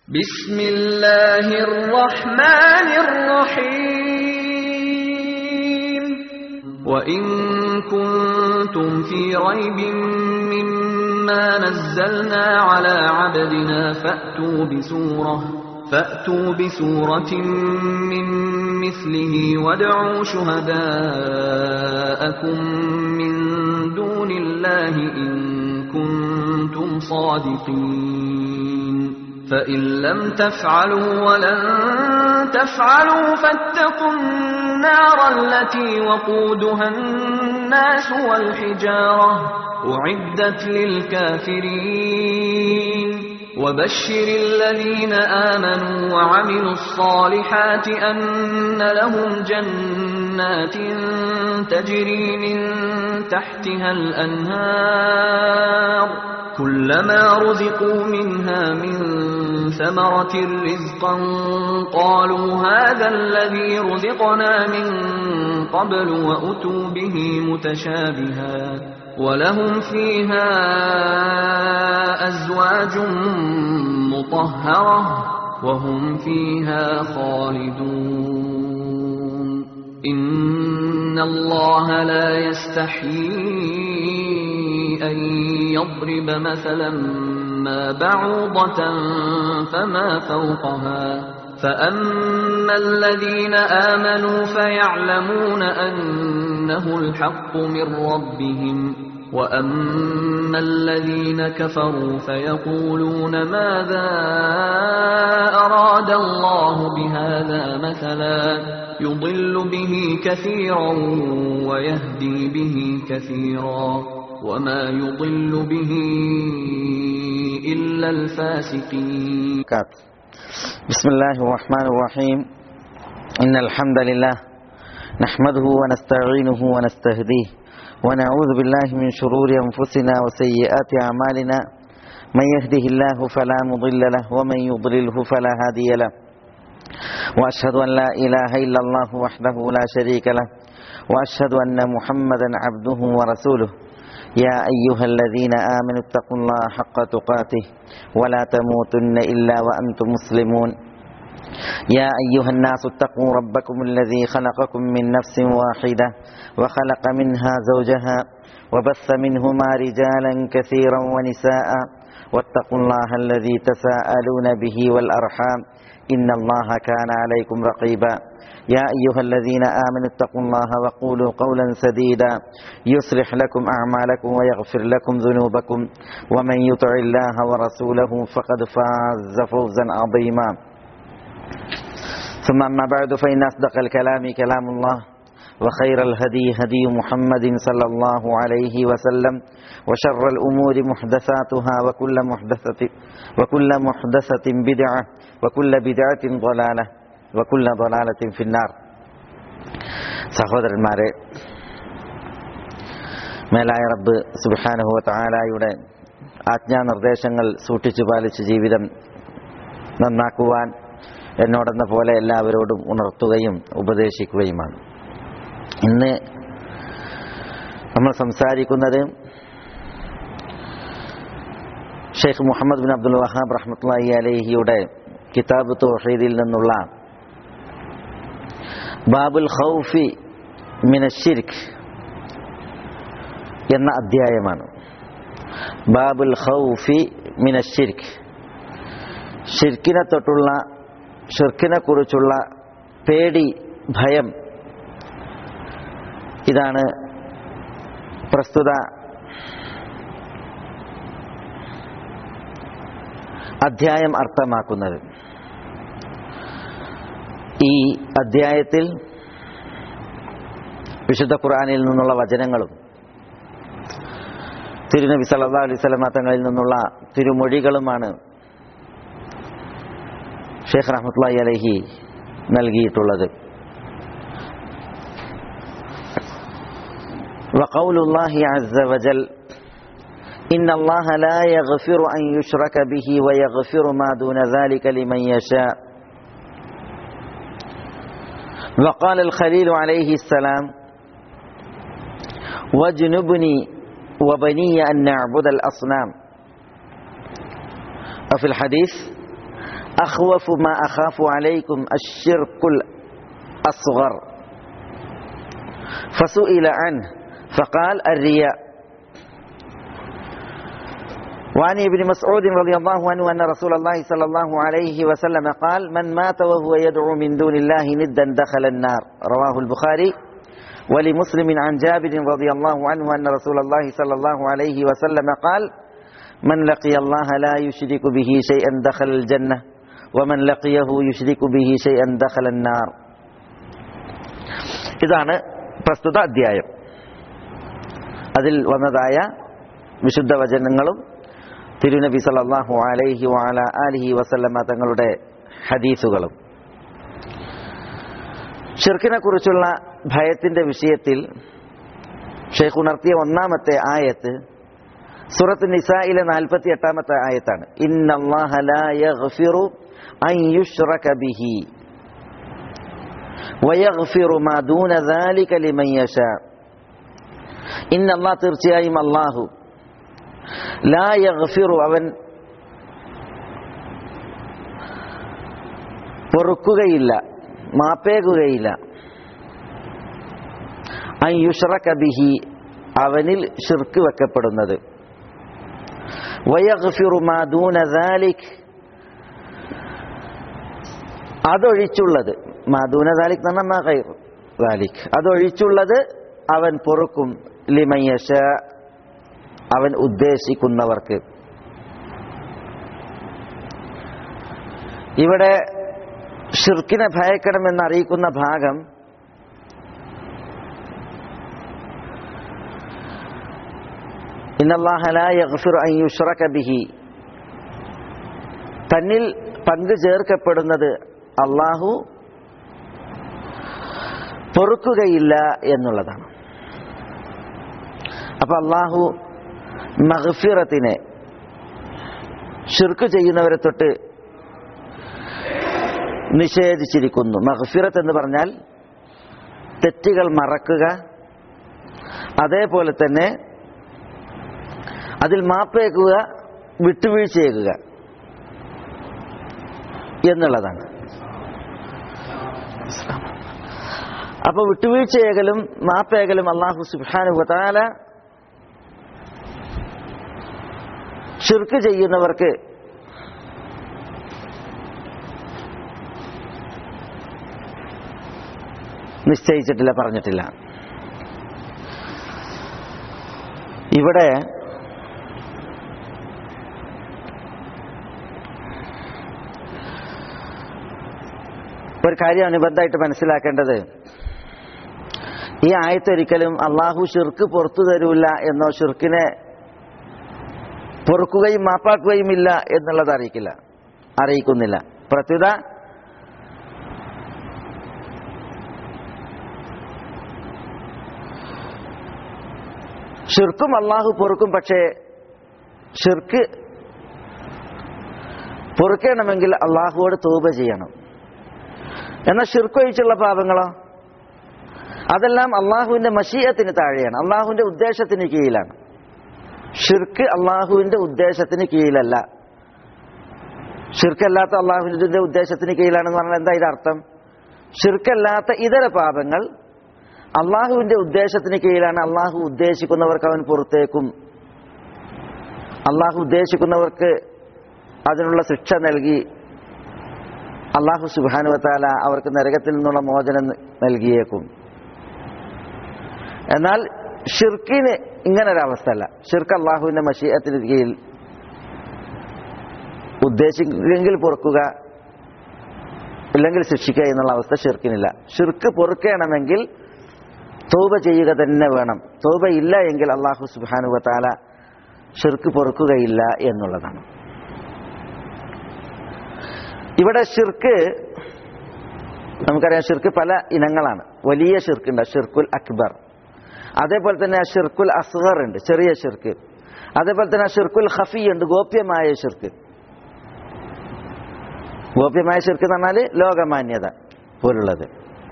بسم الله الرحمن الرحيم وإن كنتم في ريب مما نزلنا على عبدنا فأتوا بسورة فأتوا بسورة من مثله وادعوا شهداءكم من دون الله إن كنتم صادقين فإن لم تفعلوا ولن تفعلوا فاتقوا النار التي وقودها الناس والحجارة أعدت للكافرين وبشر الذين آمنوا وعملوا الصالحات أن لهم جنات تجري من تحتها الأنهار كلما رزقوا منها من ثمرة رزقا قالوا هذا الذي رزقنا من قبل وأتوا به متشابها ولهم فيها أزواج مطهرة وهم فيها خالدون إن الله لا يستحيي أن يضرب مثلا ما بعوضة فما فوقها فأما الذين آمنوا فيعلمون أنه الحق من ربهم وأما الذين كفروا فيقولون ماذا أراد الله بهذا مثلا يضل به كثيرا ويهدي به كثيرا وما يضل به إلا الفاسقين بسم الله الرحمن الرحيم إن الحمد لله نحمده ونستعينه ونستهديه ونعوذ بالله من شرور أنفسنا وسيئات أعمالنا من يهده الله فلا مضل له ومن يضلله فلا هادي له وأشهد أن لا إله إلا الله وحده لا شريك له وأشهد أن محمدا عبده ورسوله يا أيها الذين آمنوا اتقوا الله حق تقاته ولا تموتن إلا وأنتم مسلمون يا أيها الناس اتقوا ربكم الذي خلقكم من نفس واحدة وخلق منها زوجها وبث منهما رجالا كثيرا ونساء واتقوا الله الذي تساءلون به والأرحام إن الله كان عليكم رقيبا يا أيها الذين آمنوا اتقوا الله وقولوا قولا سديدا يصلح لكم أعمالكم ويغفر لكم ذنوبكم ومن يطع الله ورسوله فقد فاز فوزا عظيما ثم أما بعد فإن أصدق الكلام كلام الله وخير الهدي هدي محمد صلى الله عليه وسلم وشر الأمور محدثاتها وكل محدثة وكل محدثة بدعة وكل بدعة ضلالة وكل ضلالة في النار സഹോദരന്മാരെ മേലായ റബ്ബ് സുബാനുഹുവ താലായുടെ ആജ്ഞാനിർദ്ദേശങ്ങൾ സൂക്ഷിച്ചു പാലിച്ച് ജീവിതം നന്നാക്കുവാൻ എന്നോടെന്ന പോലെ എല്ലാവരോടും ഉണർത്തുകയും ഉപദേശിക്കുകയുമാണ് ഇന്ന് നമ്മൾ സംസാരിക്കുന്നത് ഷെയ്ഖ് മുഹമ്മദ് ബിൻ അബ്ദുൽ വഹാബ് റഹ്മത്തുള്ളി അലഹിയുടെ കിതാബ് തോഹീദിൽ നിന്നുള്ള ബാബുൽ ഖൗഫി മിനഷിർക്ക് എന്ന അധ്യായമാണ് ബാബുൽ ഖൗഫി മിനഷിർക്ക് ഷിർക്കിനെ തൊട്ടുള്ള ഷിർക്കിനെ കുറിച്ചുള്ള പേടി ഭയം ഇതാണ് പ്രസ്തുത അധ്യായം അർത്ഥമാക്കുന്നത് ഈ അധ്യായത്തിൽ വിശുദ്ധ ഖുർആാനിൽ നിന്നുള്ള വചനങ്ങളും തിരുനബി സല്ലാ അലൈഹി സ്വലമ തങ്ങളിൽ നിന്നുള്ള തിരുമൊഴികളുമാണ് ഷെയ്ഖ് റഹ്മത്തുള്ളി അലഹി നൽകിയിട്ടുള്ളത് وقول الله عز وجل إن الله لا يغفر أن يشرك به ويغفر ما دون ذلك لمن يشاء وقال الخليل عليه السلام واجنبني وبني أن نعبد الأصنام وفي الحديث أخوف ما أخاف عليكم الشرك الأصغر فسئل عنه فقال الرياء وعن ابن مسعود رضي الله عنه أن رسول الله صلى الله عليه وسلم قال من مات وهو يدعو من دون الله ندا دخل النار رواه البخاري ولمسلم عن جابر رضي الله عنه أن رسول الله صلى الله عليه وسلم قال من لقي الله لا يشرك به شيئا دخل الجنة ومن لقيه يشرك به شيئا دخل النار ഇതാണ് പ്രസ്തുത അധ്യായം അതിൽ വന്നതായ വിശുദ്ധ വചനങ്ങളും തിരുനബി സല്ലല്ലാഹു അലൈഹി വഅല ആലിഹി വസല്ലമ തങ്ങളുടെ ഹദീസുകളും ഷിർക്കിനെ കുറിച്ചുള്ള ഭയത്തിന്റെ വിഷയത്തിൽ ഷെയ്ഖ് ഉണർത്തിയ ഒന്നാമത്തെ ആയത്ത് സൂറത്ത് നിസായിലെ നാൽപ്പത്തി എട്ടാമത്തെ ആയത്താണ് ഇന്നല്ലാഹ ലാ യഗ്ഫിറു അൻ യുശ്റക ബിഹി വയഗ്ഫിറു മാ ദൂന ദാലിക ലിമൻ യശാ ഇന്നല്ലാഹ് തീർച്ചയായും അല്ലാഹു ലാ യഗ്ഫിറു അവൻ പൊറുക്കുകയില്ല മാപ്പേകുകയില്ല അൻ യുഷ്റക ബിഹി അവനിൽ ഷിർക്ക് വെക്കപ്പെടുന്നത് വയഗ്ഫിറു മാ ദൂന ദാലിക് അതൊഴിച്ചുള്ളത് മാ ദൂന ദാലിക് എന്ന് പറഞ്ഞാൽ മാ ഗൈർ ദാലിക് അതൊഴിച്ചുള്ളത് അവൻ പൊറുക്കും ലിമയ്യശ അവൻ ഉദ്ദേശിക്കുന്നവർക്ക് ഇവിടെ ഷിർക്കിനെ ഭയക്കണമെന്ന് അറിയിക്കുന്ന ഭാഗം ബിഹി തന്നിൽ പങ്കു ചേർക്കപ്പെടുന്നത് അള്ളാഹു പൊറുക്കുകയില്ല എന്നുള്ളതാണ് അപ്പൊ അള്ളാഹു മഹഫിറത്തിനെ ഷിർക്ക് ചെയ്യുന്നവരെ തൊട്ട് നിഷേധിച്ചിരിക്കുന്നു മഹഫിറത്ത് എന്ന് പറഞ്ഞാൽ തെറ്റുകൾ മറക്കുക അതേപോലെ തന്നെ അതിൽ മാപ്പേക്കുക വിട്ടുവീഴ്ചയേക്കുക എന്നുള്ളതാണ് അപ്പൊ വിട്ടുവീഴ്ചയേകലും മാപ്പേകലും അള്ളാഹു സുബാനുവതാല ഷിർക്ക് ചെയ്യുന്നവർക്ക് നിശ്ചയിച്ചിട്ടില്ല പറഞ്ഞിട്ടില്ല ഇവിടെ ഒരു കാര്യം അനുബന്ധമായിട്ട് മനസ്സിലാക്കേണ്ടത് ഈ ആയത്തൊരിക്കലും അള്ളാഹു ഷിർക്ക് പുറത്തു തരൂല എന്നോ ഷിർക്കിനെ പൊറുക്കുകയും മാപ്പാക്കുകയും ഇല്ല എന്നുള്ളത് അറിയിക്കില്ല അറിയിക്കുന്നില്ല പ്രത്യുത ഷിർക്കും അള്ളാഹു പൊറുക്കും പക്ഷേ ഷിർക്ക് പൊറുക്കണമെങ്കിൽ അള്ളാഹുവോട് തൂപ ചെയ്യണം എന്നാൽ ഷിർക്ക് ഒഴിച്ചുള്ള പാപങ്ങളോ അതെല്ലാം അള്ളാഹുവിന്റെ മഷീയത്തിന് താഴെയാണ് അള്ളാഹുവിന്റെ ഉദ്ദേശത്തിന് കീഴിലാണ് ഷിർക്ക് അള്ളാഹുവിന്റെ ഉദ്ദേശത്തിന് കീഴിലല്ല ഷിർക്കല്ലാത്ത അള്ളാഹുവിന്റെ ഉദ്ദേശത്തിന് കീഴിലാണെന്ന് പറഞ്ഞാൽ എന്താ ഇതിന്റെ അർത്ഥം ഷിർക്കല്ലാത്ത ഇതര പാപങ്ങൾ അള്ളാഹുവിന്റെ ഉദ്ദേശത്തിന് കീഴിലാണ് അള്ളാഹു ഉദ്ദേശിക്കുന്നവർക്ക് അവൻ പുറത്തേക്കും അള്ളാഹു ഉദ്ദേശിക്കുന്നവർക്ക് അതിനുള്ള ശിക്ഷ നൽകി അള്ളാഹു സുബാനുവത്താല അവർക്ക് നരകത്തിൽ നിന്നുള്ള മോചനം നൽകിയേക്കും എന്നാൽ ഷിർക്കിന് ഇങ്ങനെ ഒരവസ്ഥയല്ല ഷിർക്ക് അള്ളാഹുവിന്റെ മഷീയത്തിന് കീഴിൽ ഉദ്ദേശിക്കുമെങ്കിൽ പൊറുക്കുക ഇല്ലെങ്കിൽ ശിക്ഷിക്കുക എന്നുള്ള അവസ്ഥ ഷിർക്കിനില്ല ഷിർക്ക് പൊറുക്കണമെങ്കിൽ തോപ ചെയ്യുക തന്നെ വേണം തോപ ഇല്ല എങ്കിൽ അള്ളാഹു സുബാനുവത്താല ഷിർക്ക് പൊറുക്കുകയില്ല എന്നുള്ളതാണ് ഇവിടെ ഷിർക്ക് നമുക്കറിയാം ഷിർക്ക് പല ഇനങ്ങളാണ് വലിയ ഷിർക്കുണ്ട് ഷിർക്കുൽ അക്ബർ അതേപോലെ തന്നെ ഷിർക്കുൽ അസ്ഗർ ഉണ്ട് ചെറിയ ഷിർക്ക് അതേപോലെ തന്നെ ഷിർക്കുൽ ഹഫി ഉണ്ട് ഗോപ്യമായ ഷിർക്ക് ഗോപ്യമായ ഷിർക്ക് എന്ന് പറഞ്ഞാൽ ലോകമാന്യത പോലുള്ളത്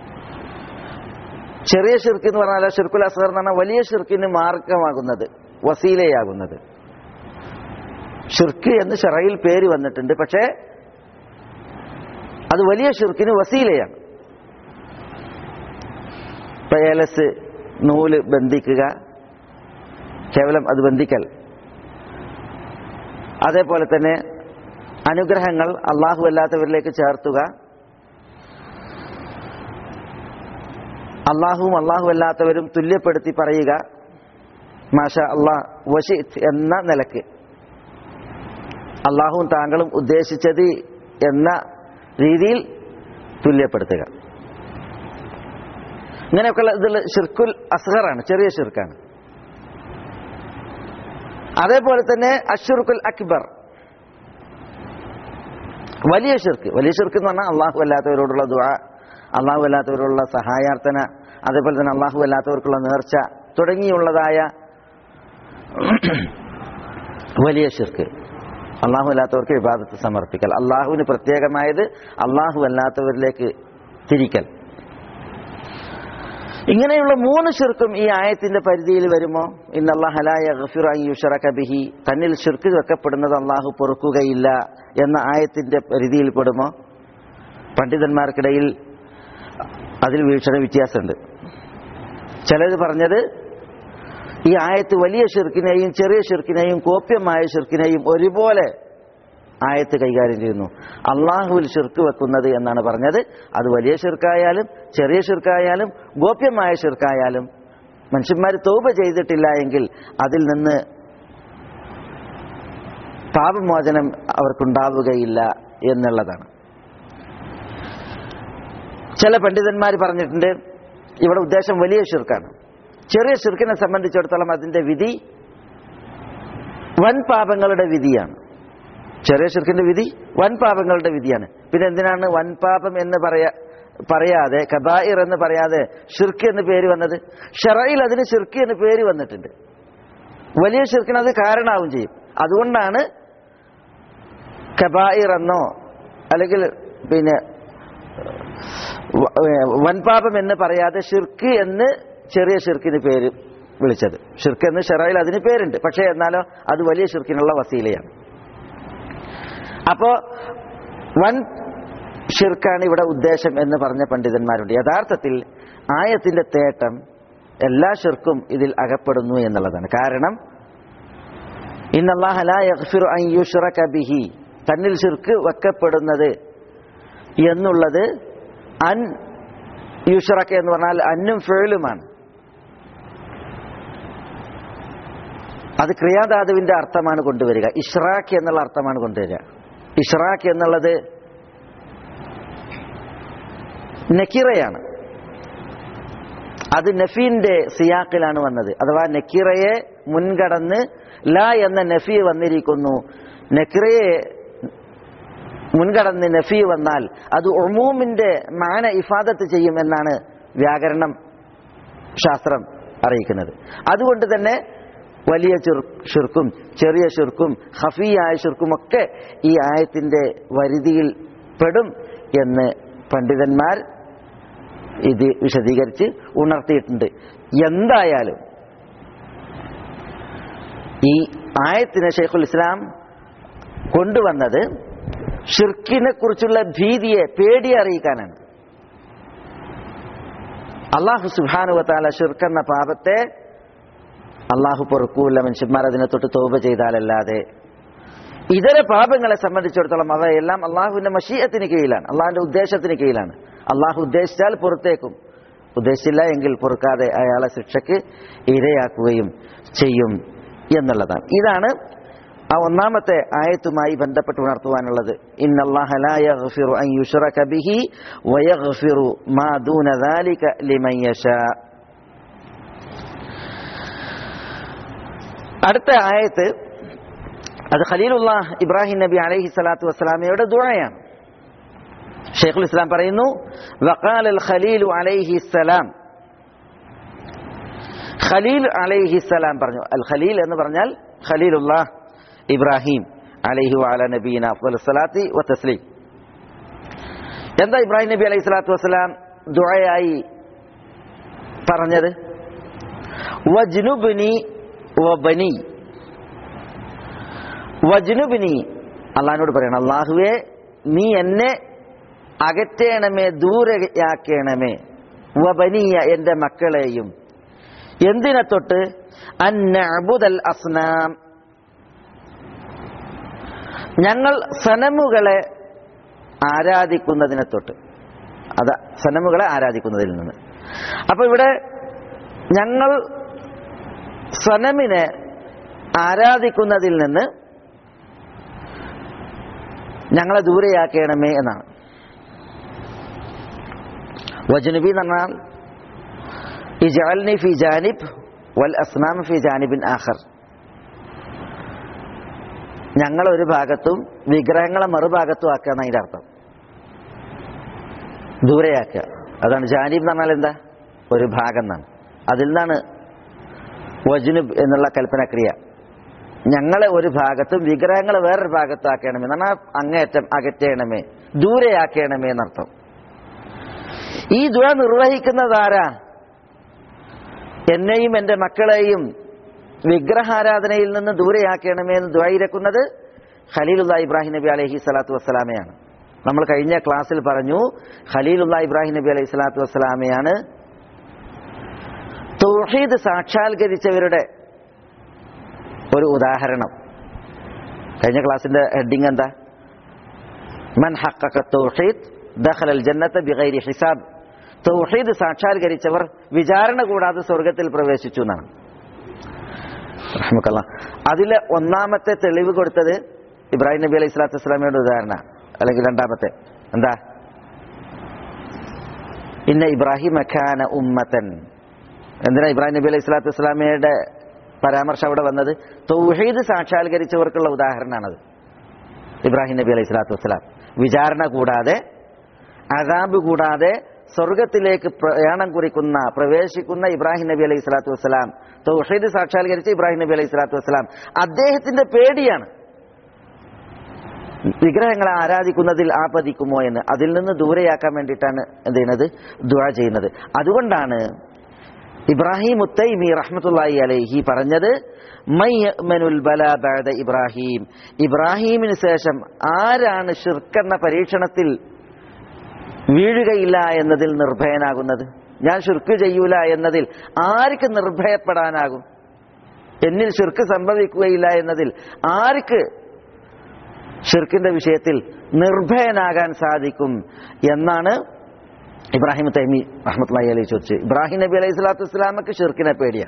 ചെറിയ ഷിർക്ക് എന്ന് പറഞ്ഞാൽ ഷിർക്കുൽ അസ്ഗർ എന്ന് പറഞ്ഞാൽ വലിയ ഷിർക്കിന് മാർഗമാകുന്നത് വസീലയാകുന്നത് ഷിർക്ക് എന്ന് ഷറയിൽ പേര് വന്നിട്ടുണ്ട് പക്ഷേ അത് വലിയ ഷിർക്കിന് വസീലയാണ് ഇപ്പൊ ഏലസ് നൂല് ബന്ധിക്കുക കേവലം അത് ബന്ധിക്കൽ അതേപോലെ തന്നെ അനുഗ്രഹങ്ങൾ അള്ളാഹു അല്ലാത്തവരിലേക്ക് ചേർത്തുക അള്ളാഹുവും അള്ളാഹു അല്ലാത്തവരും തുല്യപ്പെടുത്തി പറയുക മാഷ അള്ളാഹ് വഷിത് എന്ന നിലക്ക് അള്ളാഹുവും താങ്കളും ഉദ്ദേശിച്ചത് എന്ന രീതിയിൽ തുല്യപ്പെടുത്തുക ഇങ്ങനെയൊക്കെയുള്ള ഇതിൽ ഷിർക്കുൽ അസ്ഹറാണ് ചെറിയ ഷിർക്കാണ് അതേപോലെ തന്നെ അഷുർക്കുൽ അക്ബർ വലിയ ഷിർക്ക് വലിയ ഷിർക്ക് എന്ന് പറഞ്ഞാൽ അള്ളാഹു അല്ലാത്തവരോടുള്ള ദുആ അള്ളാഹു അല്ലാത്തവരോടുള്ള സഹായാർത്ഥന അതേപോലെ തന്നെ അള്ളാഹു അല്ലാത്തവർക്കുള്ള നേർച്ച തുടങ്ങിയുള്ളതായ വലിയ ഷിർക്ക് അള്ളാഹു അല്ലാത്തവർക്ക് വിവാദത്ത് സമർപ്പിക്കൽ അള്ളാഹുവിന് പ്രത്യേകമായത് അള്ളാഹു അല്ലാത്തവരിലേക്ക് തിരിക്കൽ ഇങ്ങനെയുള്ള മൂന്ന് ഷിർക്കും ഈ ആയത്തിന്റെ പരിധിയിൽ വരുമോ ഇന്നല്ലാഹുറ ബിഹി തന്നിൽ ഷിർക്ക് വെക്കപ്പെടുന്നത് അള്ളാഹു പൊറുക്കുകയില്ല എന്ന ആയത്തിന്റെ പരിധിയിൽ പെടുമോ പണ്ഡിതന്മാർക്കിടയിൽ അതിൽ വീക്ഷണ വ്യത്യാസമുണ്ട് ചിലർ പറഞ്ഞത് ഈ ആയത്ത് വലിയ ഷിർക്കിനെയും ചെറിയ ഷിർക്കിനെയും കോപ്യമായ ഷിർക്കിനെയും ഒരുപോലെ ആയത്ത് കൈകാര്യം ചെയ്യുന്നു അള്ളാഹുവിൽ ഷിർക്ക് വെക്കുന്നത് എന്നാണ് പറഞ്ഞത് അത് വലിയ ഷിർക്കായാലും ചെറിയ ഷിർക്കായാലും ഗോപ്യമായ ഷിർക്കായാലും മനുഷ്യന്മാർ തോപ ചെയ്തിട്ടില്ല എങ്കിൽ അതിൽ നിന്ന് പാപമോചനം അവർക്കുണ്ടാവുകയില്ല എന്നുള്ളതാണ് ചില പണ്ഡിതന്മാർ പറഞ്ഞിട്ടുണ്ട് ഇവിടെ ഉദ്ദേശം വലിയ ഷിർക്കാണ് ചെറിയ ഷിർക്കിനെ സംബന്ധിച്ചിടത്തോളം അതിന്റെ വിധി വൻ പാപങ്ങളുടെ വിധിയാണ് ചെറിയ ഷിർക്കിന്റെ വിധി വൻ പാപങ്ങളുടെ വിധിയാണ് പിന്നെ എന്തിനാണ് വൻ പാപം എന്ന് പറയാ പറയാതെ കബായിർ എന്ന് പറയാതെ ഷിർക്ക് എന്ന് പേര് വന്നത് ഷറയിൽ അതിന് ഷിർക്ക് എന്ന് പേര് വന്നിട്ടുണ്ട് വലിയ ഷിർക്കിന് അത് കാരണമാവും ചെയ്യും അതുകൊണ്ടാണ് കബായിർ എന്നോ അല്ലെങ്കിൽ പിന്നെ വൻപാപം എന്ന് പറയാതെ ഷിർക്ക് എന്ന് ചെറിയ ഷിർക്കിന് പേര് വിളിച്ചത് ഷിർക്ക് എന്ന് ഷറയിൽ അതിന് പേരുണ്ട് പക്ഷേ എന്നാലോ അത് വലിയ ഷിർക്കിനുള്ള വസീലയാണ് അപ്പോ വൻ ഷിർക്കാണ് ഇവിടെ ഉദ്ദേശം എന്ന് പറഞ്ഞ പണ്ഡിതന്മാരുണ്ട് യഥാർത്ഥത്തിൽ ആയത്തിന്റെ തേട്ടം എല്ലാ ഷിർക്കും ഇതിൽ അകപ്പെടുന്നു എന്നുള്ളതാണ് കാരണം ബിഹി തന്നിൽ ഷിർക്ക് വെക്കപ്പെടുന്നത് എന്നുള്ളത് അൻ യുഷറക്ക് എന്ന് പറഞ്ഞാൽ അന്നും ഫേലുമാണ് അത് ക്രിയാധാതുവിന്റെ അർത്ഥമാണ് കൊണ്ടുവരിക ഇഷ്റാഖ് എന്നുള്ള അർത്ഥമാണ് കൊണ്ടുവരിക ഇഷ്റാഖ് എന്നുള്ളത് നക്കിറയാണ് അത് നഫീന്റെ സിയാക്കിലാണ് വന്നത് അഥവാ നക്കിറയെ മുൻകടന്ന് ല എന്ന നഫി വന്നിരിക്കുന്നു നക്കിറയെ മുൻകടന്ന് നഫി വന്നാൽ അത് ഒമൂമിന്റെ മാന ഇഫാദത്ത് ചെയ്യും എന്നാണ് വ്യാകരണം ശാസ്ത്രം അറിയിക്കുന്നത് അതുകൊണ്ട് തന്നെ വലിയ ഷിർക്കും ചെറിയ ഷിർക്കും ഹഫിയായ ഷിർക്കും ഒക്കെ ഈ ആയത്തിന്റെ വരുതിയിൽ പെടും എന്ന് പണ്ഡിതന്മാർ ഇത് വിശദീകരിച്ച് ഉണർത്തിയിട്ടുണ്ട് എന്തായാലും ഈ ആയത്തിനെ ഷെയ്ഖുൽ ഇസ്ലാം കൊണ്ടുവന്നത് ഷിർക്കിനെ കുറിച്ചുള്ള ഭീതിയെ പേടിയെ അറിയിക്കാനാണ് അള്ളാഹു സുബാനുവത്താല ഷിർക്ക് എന്ന പാപത്തെ അള്ളാഹു പൊറുക്കൂല മനുഷ്യന്മാർ അതിനെ തൊട്ട് തോപ ചെയ്താലല്ലാതെ ഇതര പാപങ്ങളെ സംബന്ധിച്ചിടത്തോളം അവയെല്ലാം അള്ളാഹുവിന്റെ മഷീയത്തിന് കീഴിലാണ് അള്ളാഹുവിന്റെ ഉദ്ദേശത്തിന് കീഴിലാണ് അള്ളാഹു ഉദ്ദേശിച്ചാൽ പുറത്തേക്കും ഉദ്ദേശിച്ചില്ല എങ്കിൽ പൊറുക്കാതെ അയാളെ ശിക്ഷയ്ക്ക് ഇരയാക്കുകയും ചെയ്യും എന്നുള്ളതാണ് ഇതാണ് ആ ഒന്നാമത്തെ ആയത്തുമായി ബന്ധപ്പെട്ട് ഉണർത്തുവാനുള്ളത് അടുത്ത ആയത്ത് അത് ഖലീലുള്ള ഇബ്രാഹിം നബി അലൈഹി സ്വലാത്തു വസ്സലാമയുടെ ദുഴയാണ് ഷെയ്ഖുൽ ഇസ്ലാം പറയുന്നു വഖാൽ അൽ ഖലീലു അലൈഹി സലാം ഖലീൽ അലൈഹി സലാം പറഞ്ഞു അൽ ഖലീൽ എന്ന് പറഞ്ഞാൽ ഖലീലുള്ള ഇബ്രാഹിം അലൈഹി വാല നബീന അഫ്ദൽ സ്വലാത്തി വ തസ്ലീം എന്താ ഇബ്രാഹിം നബി അലൈഹി സ്വലാത്തു വസ്സലാം ദുഴയായി പറഞ്ഞത് വജ്നുബ്നി വബനി വജ്നുബ്നി അള്ളഹാനോട് പറയണം അള്ളാഹുവെ നീ എന്നെ അകറ്റേണമേ ദൂരയാക്കേണമേ വബനിയ എൻ്റെ മക്കളെയും എന്തിനെ തൊട്ട് അന്നഅബുദൽ അസ്നാം ഞങ്ങൾ സനമുകളെ ആരാധിക്കുന്നതിനെ തൊട്ട് അത് സനമുകളെ ആരാധിക്കുന്നതിൽ നിന്ന് അപ്പൊ ഇവിടെ ഞങ്ങൾ സനമിനെ ആരാധിക്കുന്നതിൽ നിന്ന് ഞങ്ങളെ ദൂരെയാക്കണമേ എന്നാണ് വജനുബി എന്ന് പറഞ്ഞാൽ ഇജാൽനി ഫി ജാനിബ് വൽ അസ്നാം ഫി ജാനിബിൻ ആഖർ ഞങ്ങൾ ഒരു ഭാഗത്തും വിഗ്രഹങ്ങളെ മറുഭാഗത്തും ആക്കുക എന്ന അതിന്റെ അർത്ഥം ദൂരെയാക്കുക അതാണ് ജാനിബ് എന്ന് പറഞ്ഞാൽ എന്താ ഒരു ഭാഗം എന്നാണ് അതിൽ നിന്നാണ് വജുനുബ് എന്നുള്ള കൽപ്പനക്രിയ ഞങ്ങളെ ഒരു ഭാഗത്തും വിഗ്രഹങ്ങളെ വേറൊരു ഭാഗത്തും ആക്കണമേ എന്നാണ് അങ്ങേറ്റം അകറ്റണമേ ദൂരെയാക്കണമേ എന്നർത്ഥം ഈ ദുഴ നിർവഹിക്കുന്നതാരാ എന്നെയും എൻ്റെ മക്കളെയും വിഗ്രഹാരാധനയിൽ നിന്ന് ദൂരെയാക്കണമേ എന്ന് ദ്വൈരക്കുന്നത് ഖലീലുല്ലാ ഇബ്രാഹിം നബി അലഹി സ്വലാത്തു വസ്സലാമയാണ് നമ്മൾ കഴിഞ്ഞ ക്ലാസ്സിൽ പറഞ്ഞു ഖലീലുല്ലാ ഇബ്രാഹിം നബി അലൈഹി സ്വലാത്തു വസ്സലാമയാണ് തൗഹീദ് സാക്ഷാത്കരിച്ചവരുടെ ഒരു ഉദാഹരണം കഴിഞ്ഞ ക്ലാസ്സിന്റെ ഹെഡിങ് എന്താ മൻ ഹഖഖ തൗഹീദ് ദഖലൽ ജന്നത ബിഗൈരി ഹിസാബ് തൗഹീദ് സാക്ഷാത്കരിച്ചവർ വിചാരണ കൂടാതെ സ്വർഗത്തിൽ പ്രവേശിച്ചു എന്നാണ് റഹ്മക്കല്ലാ. അതിലെ ഒന്നാമത്തെ തെളിവ് കൊടുത്തത് ഇബ്രാഹിം നബി അലൈഹി സ്വലാത്തു വസ്സലാമയുടെ ഉദാഹരണ അല്ലെങ്കിൽ രണ്ടാമത്തെ എന്താ ഇന്ന ഇബ്രാഹിം അഖാന ഉമ്മത്തൻ എന്തിനാ ഇബ്രാഹിം നബി അലൈഹി സ്വലാത്തു വസ്സലാമയുടെ പരാമർശം അവിടെ വന്നത് തൗഹീദ് സാക്ഷാത്കരിച്ചവർക്കുള്ള ഉദാഹരണമാണത് ഇബ്രാഹിം നബി അലൈഹി സ്വലാത്തു വസ്സലാം വിചാരണ കൂടാതെ അതാബ് കൂടാതെ സ്വർഗത്തിലേക്ക് പ്രയാണം കുറിക്കുന്ന പ്രവേശിക്കുന്ന ഇബ്രാഹിം നബി അലൈഹി സ്വലാത്തു വസ്സലാം തൗഹീദ് സാക്ഷാത്കരിച്ച ഇബ്രാഹിം നബി അലൈഹി സ്വലാത്തു വസ്സലാം അദ്ദേഹത്തിന്റെ പേടിയാണ് വിഗ്രഹങ്ങളെ ആരാധിക്കുന്നതിൽ ആപതിക്കുമോ എന്ന് അതിൽ നിന്ന് ദൂരെയാക്കാൻ വേണ്ടിയിട്ടാണ് എന്ത് ചെയ്യുന്നത് ദുആ ചെയ്യുന്നത് അതുകൊണ്ടാണ് ഇബ്രാഹിം ഉത്തൈമി റഹ്മത്തുള്ളാഹി അലൈഹി പറഞ്ഞത് മൈ യഅ്മനുൽ ബലാ ബഅദ ഇബ്രാഹിം ഇബ്രാഹീമിന് ശേഷം ആരാണ് ഷിർക്കെന്ന പരീക്ഷണത്തിൽ വീഴുകയില്ല എന്നതിൽ നിർഭയനാകുന്നത് ഞാൻ ഷിർക്ക് ചെയ്യൂല എന്നതിൽ ആർക്ക് നിർഭയപ്പെടാനാകും എന്നിൽ ഷിർക്ക് സംഭവിക്കുകയില്ല എന്നതിൽ ആർക്ക് ഷിർക്കിന്റെ വിഷയത്തിൽ നിർഭയനാകാൻ സാധിക്കും എന്നാണ് ഇബ്രാഹിം തൈമി റഹ്മത്തുള്ളാഹി അലൈഹി ചോദിച്ചു ഇബ്രാഹിം നബി അലൈഹി സ്വലാത്തു വസ്സലാമക്ക് ഷിർക്കിനെ പേടിയ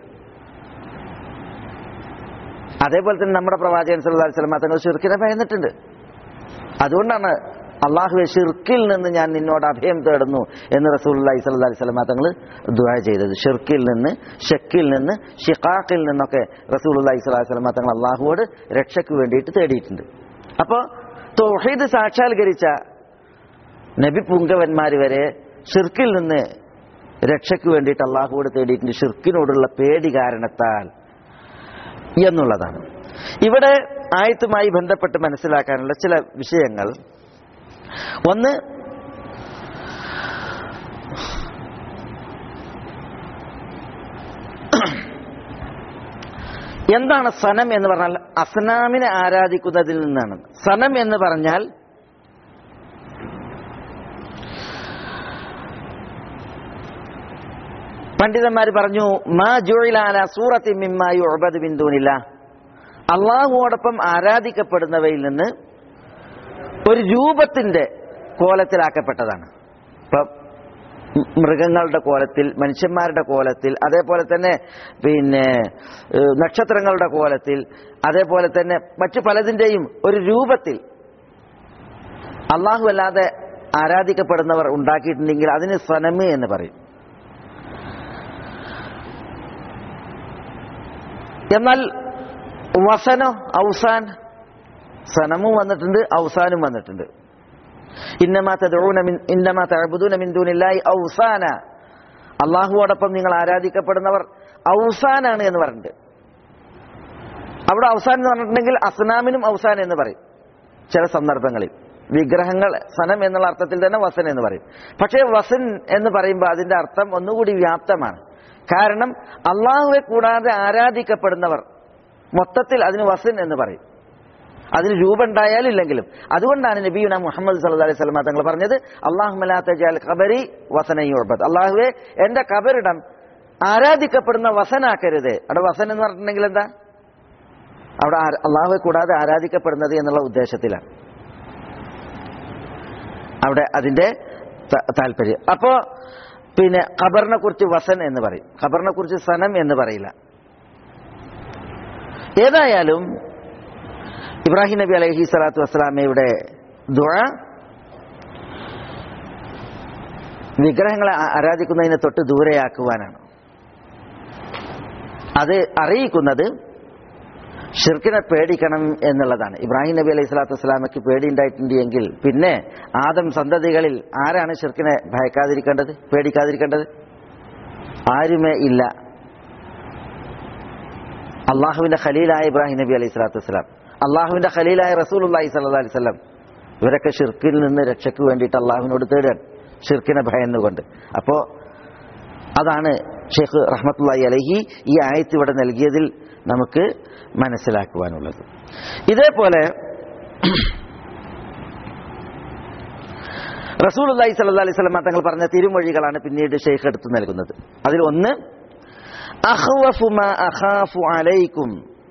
അതേപോലെ തന്നെ നമ്മുടെ പ്രവാചകൻ സല്ലല്ലാഹു അലൈഹി വസല്ലം തങ്ങൾ ഷിർക്കിനെ ഭയന്നിട്ടുണ്ട് അതുകൊണ്ടാണ് അള്ളാഹുവെ ഷിർക്കിൽ നിന്ന് ഞാൻ നിന്നോട് അഭയം തേടുന്നു എന്ന് റസൂലുള്ളാഹി സ്വല്ലല്ലാഹു അലൈഹി വസല്ലം തങ്ങൾ ദുആ ചെയ്തത് ഷിർക്കിൽ നിന്ന് ഷക്കിൽ നിന്ന് ഷിഖാഖിൽ നിന്നൊക്കെ റസൂലുള്ളാഹി സ്വല്ലല്ലാഹു അലൈഹി വസല്ലം തങ്ങൾ അള്ളാഹുവോട് രക്ഷയ്ക്ക് വേണ്ടിയിട്ട് തേടിയിട്ടുണ്ട് അപ്പോൾ തൗഹീദ് സാക്ഷാത്കരിച്ച നബി പുങ്കവന്മാർ വരെ ഷിർക്കിൽ നിന്ന് രക്ഷയ്ക്ക് വേണ്ടിയിട്ട് അള്ളാഹുവോട് തേടിയിട്ടുണ്ട് ഷിർക്കിനോടുള്ള പേടി കാരണത്താൽ എന്നുള്ളതാണ് ഇവിടെ ആയത്തുമായി ബന്ധപ്പെട്ട് മനസ്സിലാക്കാനുള്ള ചില വിഷയങ്ങൾ ഒന്ന് എന്താണ് സനം എന്ന് പറഞ്ഞാൽ അസ്നാമിനെ ആരാധിക്കുന്നതിൽ നിന്നാണ് സനം എന്ന് പറഞ്ഞാൽ പണ്ഡിതന്മാർ പറഞ്ഞു മാ ജുഴിലാല സൂറത്തി മിമ്മായി ഒബത് ബിന്ദുനില്ല അള്ളാഹുവോടൊപ്പം ആരാധിക്കപ്പെടുന്നവയിൽ നിന്ന് ഒരു രൂപത്തിന്റെ കോലത്തിലാക്കപ്പെട്ടതാണ് ഇപ്പം മൃഗങ്ങളുടെ കോലത്തിൽ മനുഷ്യന്മാരുടെ കോലത്തിൽ അതേപോലെ തന്നെ പിന്നെ ഏഹ്, നക്ഷത്രങ്ങളുടെ കോലത്തിൽ അതേപോലെ തന്നെ മറ്റു പലതിൻ്റെയും ഒരു രൂപത്തിൽ അള്ളാഹു അല്ലാതെ ആരാധിക്കപ്പെടുന്നവർ ഉണ്ടാക്കിയിട്ടുണ്ടെങ്കിൽ അതിന് സനമ് എന്ന് പറയും എന്നാൽ വസനോ ഔസാൻ സനമും വന്നിട്ടുണ്ട് ഔസാനും വന്നിട്ടുണ്ട് ഇന്നമാ തദഊന മിൻ ഇന്നമാ തഅബുദൂന മിൻ ദൂനില്ലാഹി ഔസാന അള്ളാഹുവോടൊപ്പം നിങ്ങൾ ആരാധിക്കപ്പെടുന്നവർ ഔസാനാണ് എന്ന് പറഞ്ഞിട്ടുണ്ട് അവിടെ ഔസാൻ എന്ന് പറഞ്ഞിട്ടുണ്ടെങ്കിൽ അസ്നാമിനും ഔസാൻ എന്ന് പറയും ചില സന്ദർഭങ്ങളിൽ വിഗ്രഹങ്ങൾ സനം എന്നുള്ള അർത്ഥത്തിൽ തന്നെ വസൻ എന്ന് പറയും പക്ഷേ വസൻ എന്ന് പറയുമ്പോൾ അതിന്റെ അർത്ഥം ഒന്നുകൂടി വ്യാപ്തമാണ് കാരണം അള്ളാഹുവെ കൂടാതെ ആരാധിക്കപ്പെടുന്നവർ മൊത്തത്തിൽ അതിന് വസൻ എന്ന് പറയും അതിന് രൂപം ഉണ്ടായാലും ഇല്ലെങ്കിലും അതുകൊണ്ടാണ് നബിയുന മുഹമ്മദ് സല്ലല്ലാഹു അലൈഹി വസല്ലം തങ്ങൾ പറഞ്ഞത് അള്ളാഹുമലാത്തജാൽ ഖബരി വസനയുബത് അള്ളാഹുവെ എന്റെ കബറിടം ആരാധിക്കപ്പെടുന്ന വസനാക്കരുത് അവിടെ വസൻ എന്ന് പറഞ്ഞിട്ടുണ്ടെങ്കിൽ എന്താ അവിടെ ആര- അള്ളാഹുവെ കൂടാതെ ആരാധിക്കപ്പെടുന്നത് എന്നുള്ള ഉദ്ദേശത്തിലാണ് അവിടെ അതിന്റെ ത- താല്പര്യം അപ്പോ പിന്നെ ഖബറിനെ കുറിച്ച് വസൻ എന്ന് പറയും ഖബറിനെ കുറിച്ച് സനം എന്ന് പറയില്ല ഏതായാലും ഇബ്രാഹിം നബി അലൈഹി സ്വലാത്തു വസ്സലാമയുടെ ദുഴ വിഗ്രഹങ്ങളെ ആ- ആരാധിക്കുന്നതിനെ തൊട്ട് ദൂരെയാക്കുവാനാണ് അത് അറിയിക്കുന്നത് ഷിർക്കിനെ പേടിക്കണം എന്നുള്ളതാണ് ഇബ്രാഹിം നബി അലൈഹി സ്വലാത്തു വസ്സലാമയ്ക്ക് പേടിയുണ്ടായിട്ടുണ്ട് എങ്കിൽ പിന്നെ ആദം സന്തതികളിൽ ആരാണ് ഷിർക്കിനെ ഭയക്കാതിരിക്കേണ്ടത് പേടിക്കാതിരിക്കേണ്ടത് ആരുമേ ഇല്ല അള്ളാഹുവിന്റെ ഖലീലായ ഇബ്രാഹിം നബി അലൈഹി സ്വലാത്തു വസ്സലാം അള്ളാഹുവിന്റെ ഖലീലായ റസൂൽ അള്ളാഹി സല്ലാ അലൈഹി സ്വലം ഇവരൊക്കെ ഷിർക്കിൽ നിന്ന് രക്ഷയ്ക്ക് വേണ്ടിയിട്ട് അള്ളാഹുവിനോട് തേടുകയാണ് ഷിർക്കിനെ ഭയന്നുകൊണ്ട് അപ്പോ അതാണ് ഷെയ്ഖ് റഹ്മത്തുള്ളി അലഹി ഈ ആയത്ത് ഇവിടെ നൽകിയതിൽ നമുക്ക് മനസ്സിലാക്കുവാനുള്ളത് ഇതേപോലെ റസൂൽ അള്ളാഹി സല്ലാ അലൈഹി സ്വലമ തങ്ങൾ പറഞ്ഞ തിരുമൊഴികളാണ് പിന്നീട് ഷെയ്ഖ് എടുത്തു നൽകുന്നത് അതിൽ ഒന്ന് അഖ്വഫു മാ അഖാഫു അലൈക്കും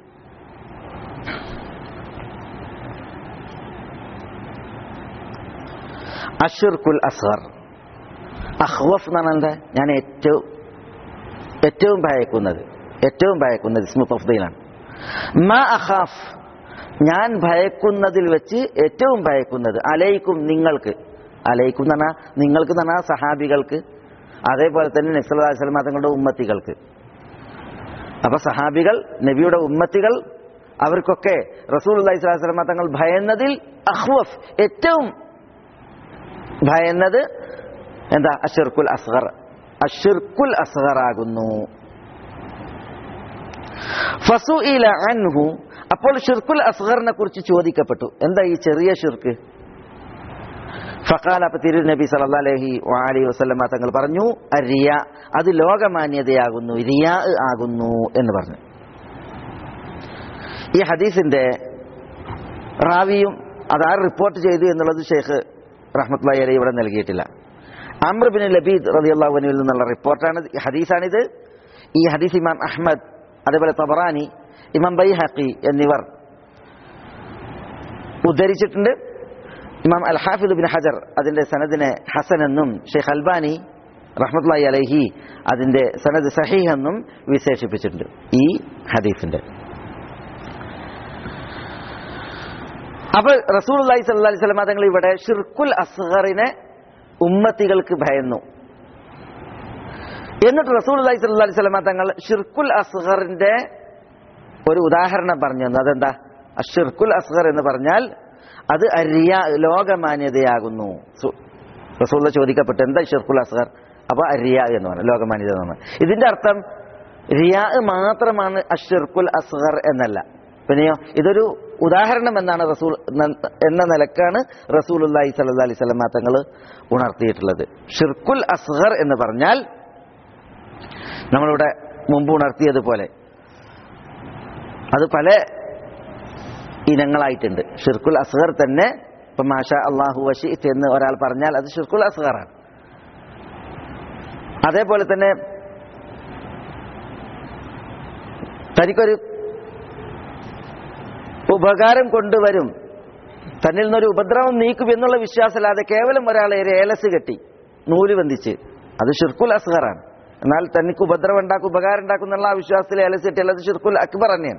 അഷുർക്കുൽ അസ്ഹർ അഹ്വഫ് എന്ന് പറഞ്ഞാൽ എന്താ ഞാൻ ഏറ്റവും ഏറ്റവും ഭയക്കുന്നത് ഏറ്റവും ഭയക്കുന്നത് ഇസ്മു തഫ്ദീലാണ് മാ അഖാഫ് ഞാൻ ഭയക്കുന്നതിൽ വെച്ച് ഏറ്റവും ഭയക്കുന്നത് അലൈക്കും നിങ്ങൾക്ക് അലൈക്കും എന്ന് പറഞ്ഞാൽ നിങ്ങൾക്ക് എന്ന് പറഞ്ഞാൽ സഹാബികൾക്ക് അതേപോലെ തന്നെ നബ്സല്ലാ വസ്ലമ തങ്ങളുടെ ഉമ്മത്തികൾക്ക് അപ്പൊ സഹാബികൾ നബിയുടെ ഉമ്മത്തികൾ അവർക്കൊക്കെ റസൂൽ അള്ളഹി സ്വലാസ്ലമ തങ്ങൾ ഭയന്നതിൽ അഹ്വഫ് ഏറ്റവും ഭയന്നത് എന്താ അഷിർക്കുൽ അസ്ഗർ അഷിർക്കുൽ അസ്ഗർ ആകുന്നു ഫസുഇല അൻഹു അപ്പോൾ ഷിർക്കുൽ അസ്ഗറിനെ കുറിച്ച് ചോദിക്കപ്പെട്ടു എന്താ ഈ ചെറിയ ഷിർക്ക് ഫഖാൽ അപ്പൊ തിരു നബി സല്ലല്ലാഹു അലൈഹി വഅലൈഹി വസല്ലമ തങ്ങൾ പറഞ്ഞു റിയ അത് ലോകമാന്യതയാകുന്നു റിയ ആകുന്നു എന്ന് പറഞ്ഞു ഈ ഹദീസിന്റെ റാവിയും അതാർ റിപ്പോർട്ട് ചെയ്തു എന്നുള്ളത് ഷെയ്ഖ് റഹ്മത്തുള്ളാഹി അലൈഹി ഇവിടെ നൽകിയിട്ടില്ല അമ്ര ബിൻ ലബീദ് റളിയല്ലാഹു അൻഹുവിൽ നിന്നുള്ള റിപ്പോർട്ടാണ് ഈ ഹദീസാണിത് ഈ ഹദീസ് ഇമാം അഹ്മദ് അതേപോലെ തബറാനി ഇമാം ബൈഹഖി എന്നിവർ ഉദ്ധരിച്ചിട്ടുണ്ട് ഇമാം അൽ ഹാഫിദ് ബിൻ ഹജർ അതിന്റെ സനദിനെ ഹസൻ എന്നും ഷെയ്ഖ് അൽബാനി റഹ്മത്തുള്ളാഹി അലൈഹി അതിന്റെ സനദ് സഹീഹ് എന്നും വിശേഷിപ്പിച്ചിട്ടുണ്ട് ഈ ഹദീസിന്റെ അപ്പൊ റസൂൽ അള്ളഹി സല്ലാ അലൈഹി സ്വലമ തങ്ങൾ ഇവിടെ ഷിർക്കുൽ അസ്ഹറിനെ ഉമ്മത്തികൾക്ക് ഭയന്നു എന്നിട്ട് റസൂൽ അള്ളഹി സല്ലാ അലൈഹി സ്വലമ തങ്ങൾ ഷിർക്കുൽ അസ്ഹറിന്റെ ഒരു ഉദാഹരണം പറഞ്ഞു തന്നു അതെന്താ അഷിർക്കുൽ അസ്ഹർ എന്ന് പറഞ്ഞാൽ അത് അരിയ ലോകമാന്യതയാകുന്നു സു- റസൂള്ള ചോദിക്കപ്പെട്ടു എന്താ ഷിർക്കുൽ അസ്ഹർ അപ്പൊ അരിയ എന്ന് പറഞ്ഞു ലോകമാന്യത എന്ന് പറഞ്ഞു ഇതിന്റെ അർത്ഥം റിയാ മാത്രമാണ് അഷിർക്കുൽ അസ്ഹർ എന്നല്ല പിന്നെയോ ഇതൊരു ഉദാഹരണം എന്നാണ് റസൂൽ ന- എന്ന നിലക്കാണ് റസൂൽ അള്ളാഹി സല്ല അലൈഹി സ്വലമ തങ്ങൾ ഉണർത്തിയിട്ടുള്ളത് ഷിർക്കുൽ അസ്ഹർ എന്ന് പറഞ്ഞാൽ നമ്മളിവിടെ മുമ്പ് ഉണർത്തിയതുപോലെ അത് പല ഇനങ്ങളായിട്ടുണ്ട് ഷിർക്കുൽ അസ്ഹർ തന്നെ ഇപ്പൊ മാഷ അള്ളാഹു വഷീത്ത് എന്ന് ഒരാൾ പറഞ്ഞാൽ അത് ഷിർക്കുൽ അസ്ഹറാണ് അതേപോലെ തന്നെ തനിക്കൊരു ഉപകാരം കൊണ്ടുവരും തന്നിൽ നിന്നൊരു ഉപദ്രവം നീക്കും എന്നുള്ള വിശ്വാസമില്ലാതെ കേവലം ഒരാളെ ഒരു ഏലസ് കെട്ടി നൂല് ബന്ധിച്ച് അത് ഷിർക്കുൽ അസ്ഹറാണ് എന്നാൽ തനിക്ക് ഉപദ്രവം ഉണ്ടാക്കും ഉപകാരം ഉണ്ടാക്കും എന്നുള്ള ആ വിശ്വാസത്തിൽ ഏലസ് കെട്ടിയാൽ അത് ഷിർക്കുൽ അക്ബർ തന്നെയാണ്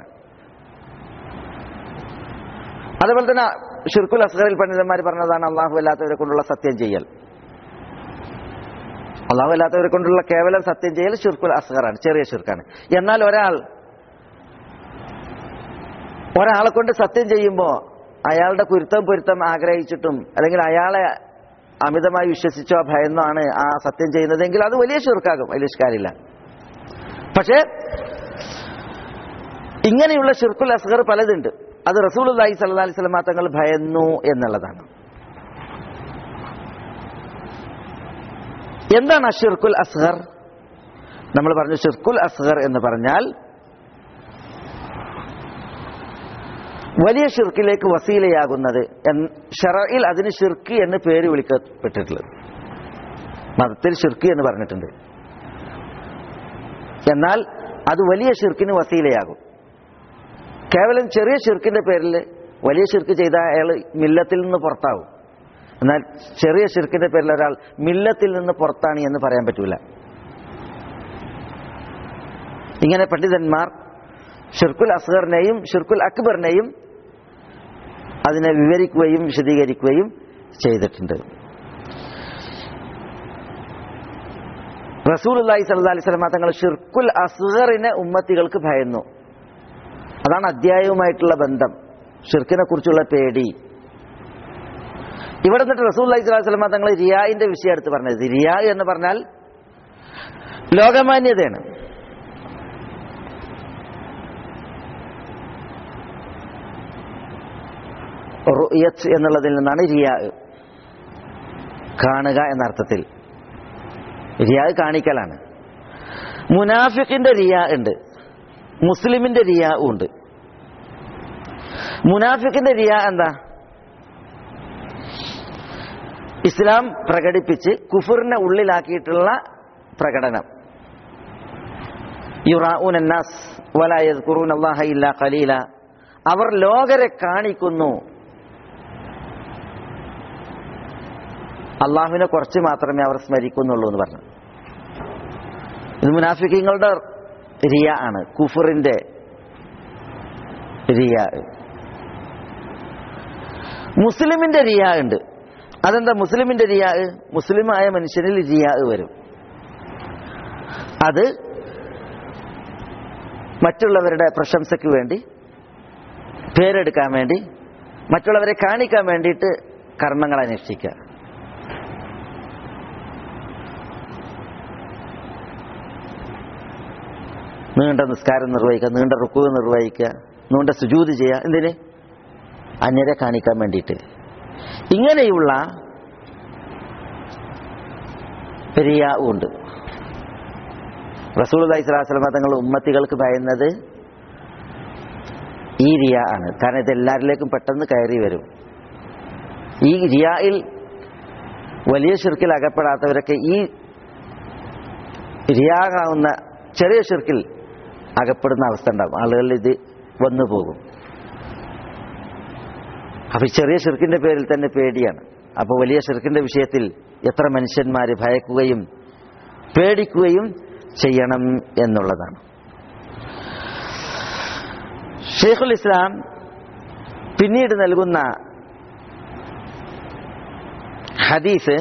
അതേപോലെ തന്നെ ഷിർക്കുൽ അസ്ഹറിൽ പണ്ഡിതന്മാർ പറഞ്ഞതാണ് അള്ളാഹു അല്ലാത്തവരെ കൊണ്ടുള്ള സത്യം ചെയ്യൽ അള്ളാഹു അല്ലാത്തവരെ കൊണ്ടുള്ള കേവലം സത്യം ചെയ്യൽ ഷിർക്കുൽ അസ്ഹറാണ് ചെറിയ ഷിർക്കാണ് എന്നാൽ ഒരാൾ ഒരാളെ കൊണ്ട് സത്യം ചെയ്യുമ്പോൾ അയാളുടെ കുരുത്തം പൊരുത്തം ആഗ്രഹിച്ചിട്ടും അല്ലെങ്കിൽ അയാളെ അമിതമായി വിശ്വസിച്ചോ ഭയന്നോ ആണ് ആ സത്യം ചെയ്യുന്നതെങ്കിൽ അത് വലിയ ഷിർക്കാകും വലിയ ഇഷ്കാരില്ല പക്ഷേ ഇങ്ങനെയുള്ള ഷിർക്കുൽ അസ്ഹർ പലതുണ്ട് അത് റസൂൽ അള്ളാഹി സല്ലാ അലൈഹി സ്വലമ തങ്ങൾ ഭയന്നു എന്നുള്ളതാണ് എന്താണ് ഷിർക്കുൽ അസ്ഹർ നമ്മൾ പറഞ്ഞു ഷിർക്കുൽ അസ്ഹർ എന്ന് പറഞ്ഞാൽ വലിയ ഷിർക്കിലേക്ക് വസീലയാകുന്നത് ഷറയിൽ അതിന് ഷിർക്ക് എന്ന് പേര് വിളിക്കപ്പെട്ടിട്ടുള്ളത് മതത്തിൽ ഷിർക്ക് എന്ന് പറഞ്ഞിട്ടുണ്ട് എന്നാൽ അത് വലിയ ഷിർക്കിന് വസീലയാകും കേവലം ചെറിയ ഷിർക്കിന്റെ പേരിൽ വലിയ ഷിർക്ക് ചെയ്ത അയാൾ മില്ലത്തിൽ നിന്ന് പുറത്താവും എന്നാൽ ചെറിയ ഷിർക്കിന്റെ പേരിൽ ഒരാൾ മില്ലത്തിൽ നിന്ന് പുറത്താണ് എന്ന് പറയാൻ പറ്റൂല ഇങ്ങനെ പണ്ഡിതന്മാർ ഷിർക്കുൽ അസ്ഗറിനെയും ഷിർക്കുൽ അക്ബറിനെയും അതിനെ വിവരിക്കുകയും വിശദീകരിക്കുകയും ചെയ്തിട്ടുണ്ട് റസൂൽ അള്ളാഹി സല്ലാ അലൈഹി സ്വലമ തങ്ങൾ ഷിർക്കുൽ അസ്ഗറിനെ ഉമ്മത്തികൾക്ക് ഭയന്നു അതാണ് അധ്യായവുമായിട്ടുള്ള ബന്ധം ഷിർക്കിനെ കുറിച്ചുള്ള പേടി ഇവിടെ നിന്നിട്ട് റസൂൽ അലൈഹി സ്വലാഹു സ്വലമ തങ്ങൾ റിയായിന്റെ വിഷയം എടുത്ത് പറഞ്ഞത് റിയാ എന്ന് പറഞ്ഞാൽ ലോകമാന്യതയാണ് റുയത്ത് എന്നുള്ളതിൽ നിന്നാണ് റിയാ കാണുക എന്ന അർത്ഥത്തിൽ റിയാ കാണിക്കലാണ് മുനാഫിക്കിന്റെ റിയാ ഉണ്ട് മുസ്ലിമിന്റെ റിയാ ഉണ്ട് മുനാഫിക്കിന്റെ റിയാ എന്താ ഇസ്ലാം പ്രകടിപ്പിച്ച് കുഫറിനെ ഉള്ളിലാക്കിയിട്ടുള്ള പ്രകടനം യുറാഊൻ അന്നാസ് വലായത് ഖുറൂൻ അള്ളാഹ ഇല്ല ഖലീല അവർ ലോകരെ കാണിക്കുന്നു അള്ളാഹുവിനെ കുറച്ച് മാത്രമേ അവർ സ്മരിക്കുന്നുള്ളൂ എന്ന് പറഞ്ഞു ഇത് മുനാഫിക്കങ്ങളുടെ റിയ ആണ് കുഫറിന്റെ റിയ മുസ്ലിമിന്റെ റിയ ഉണ്ട് അതെന്താ മുസ്ലിമിന്റെ റിയ മുസ്ലിമായ മനുഷ്യനിൽ റിയ വരും അത് മറ്റുള്ളവരുടെ പ്രശംസയ്ക്ക് വേണ്ടി പേരെടുക്കാൻ വേണ്ടി മറ്റുള്ളവരെ കാണിക്കാൻ വേണ്ടിയിട്ട് കർമ്മങ്ങൾ അനുഷ്ഠിക്കുക നീണ്ട നിസ്കാരം നിർവഹിക്കുക നീണ്ട റുക്കുവ് നിർവഹിക്കുക നീണ്ട സുജൂത് ചെയ്യുക എന്തിന് അന്യരെ കാണിക്കാൻ വേണ്ടിയിട്ട് ഇങ്ങനെയുള്ള ഉണ്ട് റസൂൽ അലൈഹി സ്വലാസ്ലമ തങ്ങൾ ഉമ്മത്തികൾക്ക് ഭയന്നത് ഈ റിയ ആണ് കാരണം ഇത് എല്ലാവരിലേക്കും പെട്ടെന്ന് കയറി വരും ഈ റിയായിൽ വലിയ ഷിർക്കിൽ അകപ്പെടാത്തവരൊക്കെ ഈ റിയാകാവുന്ന ചെറിയ ഷിർക്കിൽ അകപ്പെടുന്ന അവസ്ഥ ഉണ്ടാകും ആളുകളിൽ ഇത് വന്നു പോകും അപ്പൊ ചെറിയ ഷിർക്കിന്റെ പേരിൽ തന്നെ പേടിയാണ് അപ്പൊ വലിയ ഷിർക്കിന്റെ വിഷയത്തിൽ എത്ര മനുഷ്യന്മാര് ഭയക്കുകയും പേടിക്കുകയും ചെയ്യണം എന്നുള്ളതാണ് ഷെയ്ഖുൽ ഇസ്ലാം പിന്നീട് നൽകുന്ന ഹദീസ്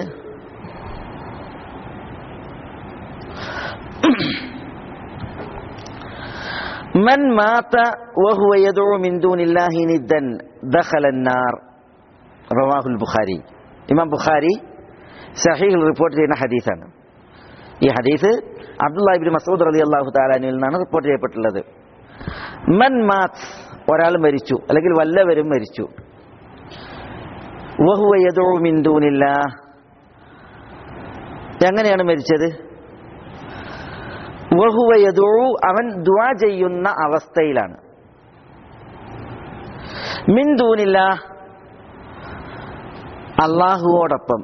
من مات وهو يدعو من دون الله ندا دخل النار رواه البخاري ഇമാം ബുഖാരി സഹീഹിൽ റിപ്പോർട്ട് ചെയ്യുന്ന ഹദീസാണ് ഈ ഹദീസ് അബ്ദുല്ലാഹിബിൻ മസൂദ് അലി അള്ളാഹു താലാനിൽ നിന്നാണ് റിപ്പോർട്ട് ചെയ്യപ്പെട്ടുള്ളത് മൻ മാത് ഒരാൾ മരിച്ചു അല്ലെങ്കിൽ വല്ലവരും മരിച്ചു വഹുവ യദോ മിന്ദൂനില്ല എങ്ങനെയാണ് മരിച്ചത് വഹുവ യദോ അവൻ ദുആ ചെയ്യുന്ന അവസ്ഥയിലാണ് മിന്ദൂനില്ല അള്ളാഹുവോടൊപ്പം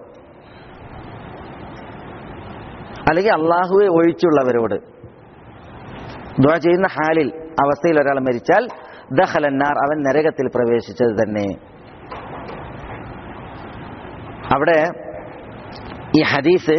അല്ലെങ്കിൽ അള്ളാഹുവെ ഒഴിച്ചുള്ളവരോട് ദുആ ചെയ്യുന്ന ഹാലിൽ അവസ്ഥയിൽ ഒരാൾ മരിച്ചാൽ ദഹലന്നാർ അവൻ നരകത്തിൽ പ്രവേശിച്ചത് തന്നെ അവിടെ ഈ ഹദീസ്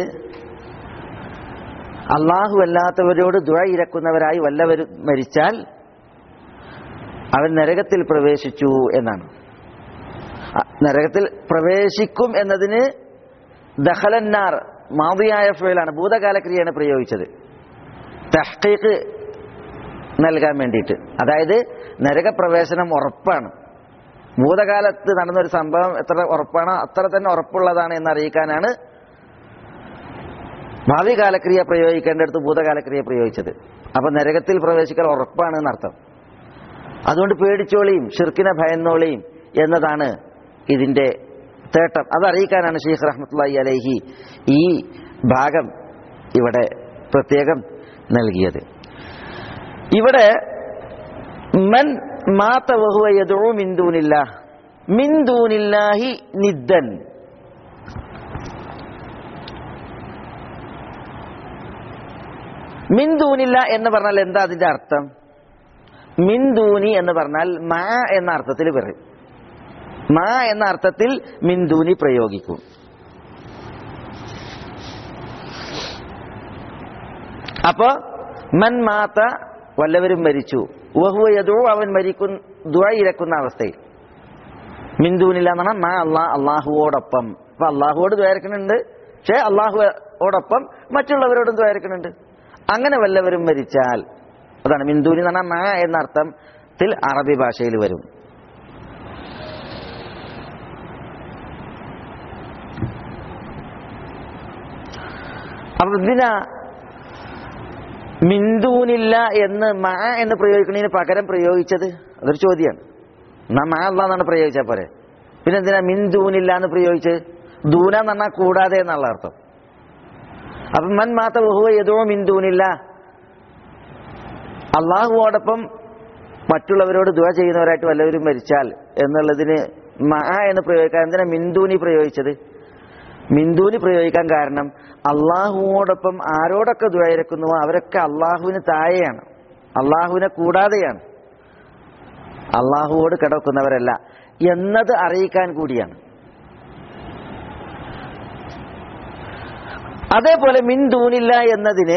അള്ളാഹു അല്ലാത്തവരോട് ദുഴ ഇരക്കുന്നവരായി വല്ലവരും മരിച്ചാൽ അവൻ നരകത്തിൽ പ്രവേശിച്ചു എന്നാണ് നരകത്തിൽ പ്രവേശിക്കും എന്നതിന് ദഹലന്നാർ മാതിയായ ഫേലാണ് ഭൂതകാലക്രിയയാണ് പ്രയോഗിച്ചത് തഹ്ഖീഖ് നൽകാൻ വേണ്ടിയിട്ട് അതായത് നരകപ്രവേശനം ഉറപ്പാണ് ഭൂതകാലത്ത് നടന്നൊരു സംഭവം എത്ര ഉറപ്പാണോ അത്ര തന്നെ ഉറപ്പുള്ളതാണ് എന്ന് അറിയിക്കാനാണ് ഭാവി കാലക്രിയ പ്രയോഗിക്കേണ്ടടുത്ത് ഭൂതകാലക്രിയ പ്രയോഗിച്ചത് അപ്പൊ നരകത്തിൽ പ്രവേശിക്കൽ ഉറപ്പാണ് എന്നർത്ഥം അതുകൊണ്ട് പേടിച്ചോളിയും ഷിർക്കിനെ ഭയന്നോളിയും എന്നതാണ് ഇതിന്റെ തേട്ടം അതറിയിക്കാനാണ് ഷെയ്ഖ് റഹ്മത്തുള്ളി അലൈഹി ഈ ഭാഗം ഇവിടെ പ്രത്യേകം നൽകിയത് ഇവിടെ മൻ മാത വഹുവ യദഉ മിൻ ദൂനില്ലാഹ് മിൻ ദൂനില്ലാഹി നിദ്ദൻ മിൻ ദൂനില്ല എന്ന് പറഞ്ഞാൽ എന്താ അതിന്റെ അർത്ഥം മിൻ ദൂനി എന്ന് പറഞ്ഞാൽ മാ എന്ന അർത്ഥത്തിൽ പറയും മാ എന്ന അർത്ഥത്തിൽ മിൻ ദൂനി പ്രയോഗിക്കും അപ്പോ മൻ മാത്ത വല്ലവരും മരിച്ചു വഹുവ യദൂ അവൻ മരിക്കും ദുആ ഇരക്കുന്ന അവസ്ഥയിൽ മിന്ദൂനില്ല എന്ന് പറഞ്ഞാൽ മാ അള്ളാ അള്ളാഹുവോടൊപ്പം അപ്പൊ അള്ളാഹുവോട് ദ്വാരക്കണുണ്ട് പക്ഷേ അള്ളാഹുവോടൊപ്പം മറ്റുള്ളവരോടും ദ്വാരക്കണുണ്ട് അങ്ങനെ വല്ലവരും മരിച്ചാൽ അതാണ് മിന്ദൂനി എന്ന് പറഞ്ഞാൽ മാ എന്ന അർത്ഥത്തിൽ അറബി ഭാഷയിൽ വരും അപ്പൊ ഇതിനാ മിന്ദൂനില്ല എന്ന് മാ എന്ന് പ്രയോഗിക്കുന്നതിന് പകരം പ്രയോഗിച്ചത് അതൊരു ചോദ്യമാണ് എന്നാ മാ അല്ല എന്നാണ് പ്രയോഗിച്ചാൽ പോരെ പിന്നെ എന്തിനാ മിന്ദൂനില്ല എന്ന് പ്രയോഗിച്ചത് ദൂന എന്ന് പറഞ്ഞാൽ കൂടാതെ എന്നുള്ള അർത്ഥം അപ്പൊ മൻ മാത്ത ബഹുവ ഏതോ മിന്ദൂനില്ല അള്ളാഹുവോടൊപ്പം മറ്റുള്ളവരോട് ദുവ ചെയ്യുന്നവരായിട്ട് വല്ലവരും മരിച്ചാൽ എന്നുള്ളതിന് മാ എന്ന് പ്രയോഗിക്കാൻ എന്തിനാ മിന്ദൂനി പ്രയോഗിച്ചത് മിന്ദൂനി പ്രയോഗിക്കാൻ കാരണം അള്ളാഹുവോടൊപ്പം ആരോടൊക്കെ ദ്വൈരക്കുന്നുവോ അവരൊക്കെ അള്ളാഹുവിന് താഴെയാണ് അള്ളാഹുവിനെ കൂടാതെയാണ് അള്ളാഹുവോട് കിടക്കുന്നവരല്ല എന്നത് അറിയിക്കാൻ കൂടിയാണ് അതേപോലെ മിൻ ദൂനില്ല എന്നതിന്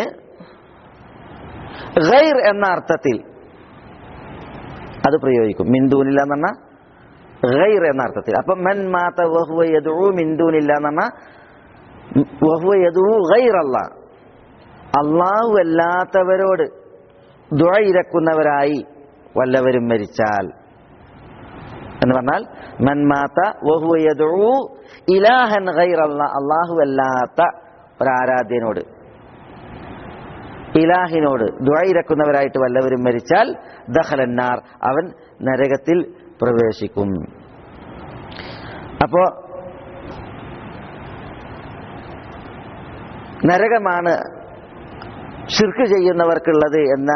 ഗൈർ എന്ന അർത്ഥത്തിൽ അത് പ്രയോഗിക്കും മിൻ ദൂനില്ല എന്ന് പറഞ്ഞാൽ ഗൈർ എന്ന അർത്ഥത്തിൽ അപ്പൊ മൻ മാത്ത വഹുവ യദൂ മിൻ ദൂനില്ല എന്ന് പറഞ്ഞാൽ വഹുവ യദൂ ഗൈർ അല്ല അള്ളാഹു അല്ലാത്തവരോട് ദുഴ ഇരക്കുന്നവരായി വല്ലവരും മരിച്ചാൽ എന്ന് പറഞ്ഞാൽ മൻ മാത്ത വഹുവ യദൂ ഇലാഹൻ ഗൈർ അല്ല അള്ളാഹു അല്ലാത്ത ഒരാരാധ്യനോട് ഇലാഹിനോട് ദ്വൈരക്കുന്നവരായിട്ട് വല്ലവരും മരിച്ചാൽ ദഹലന്നാർ അവൻ നരകത്തിൽ പ്രവേശിക്കും അപ്പോ നരകമാണ് ഷിർക്ക് ചെയ്യുന്നവർക്കുള്ളത് എന്ന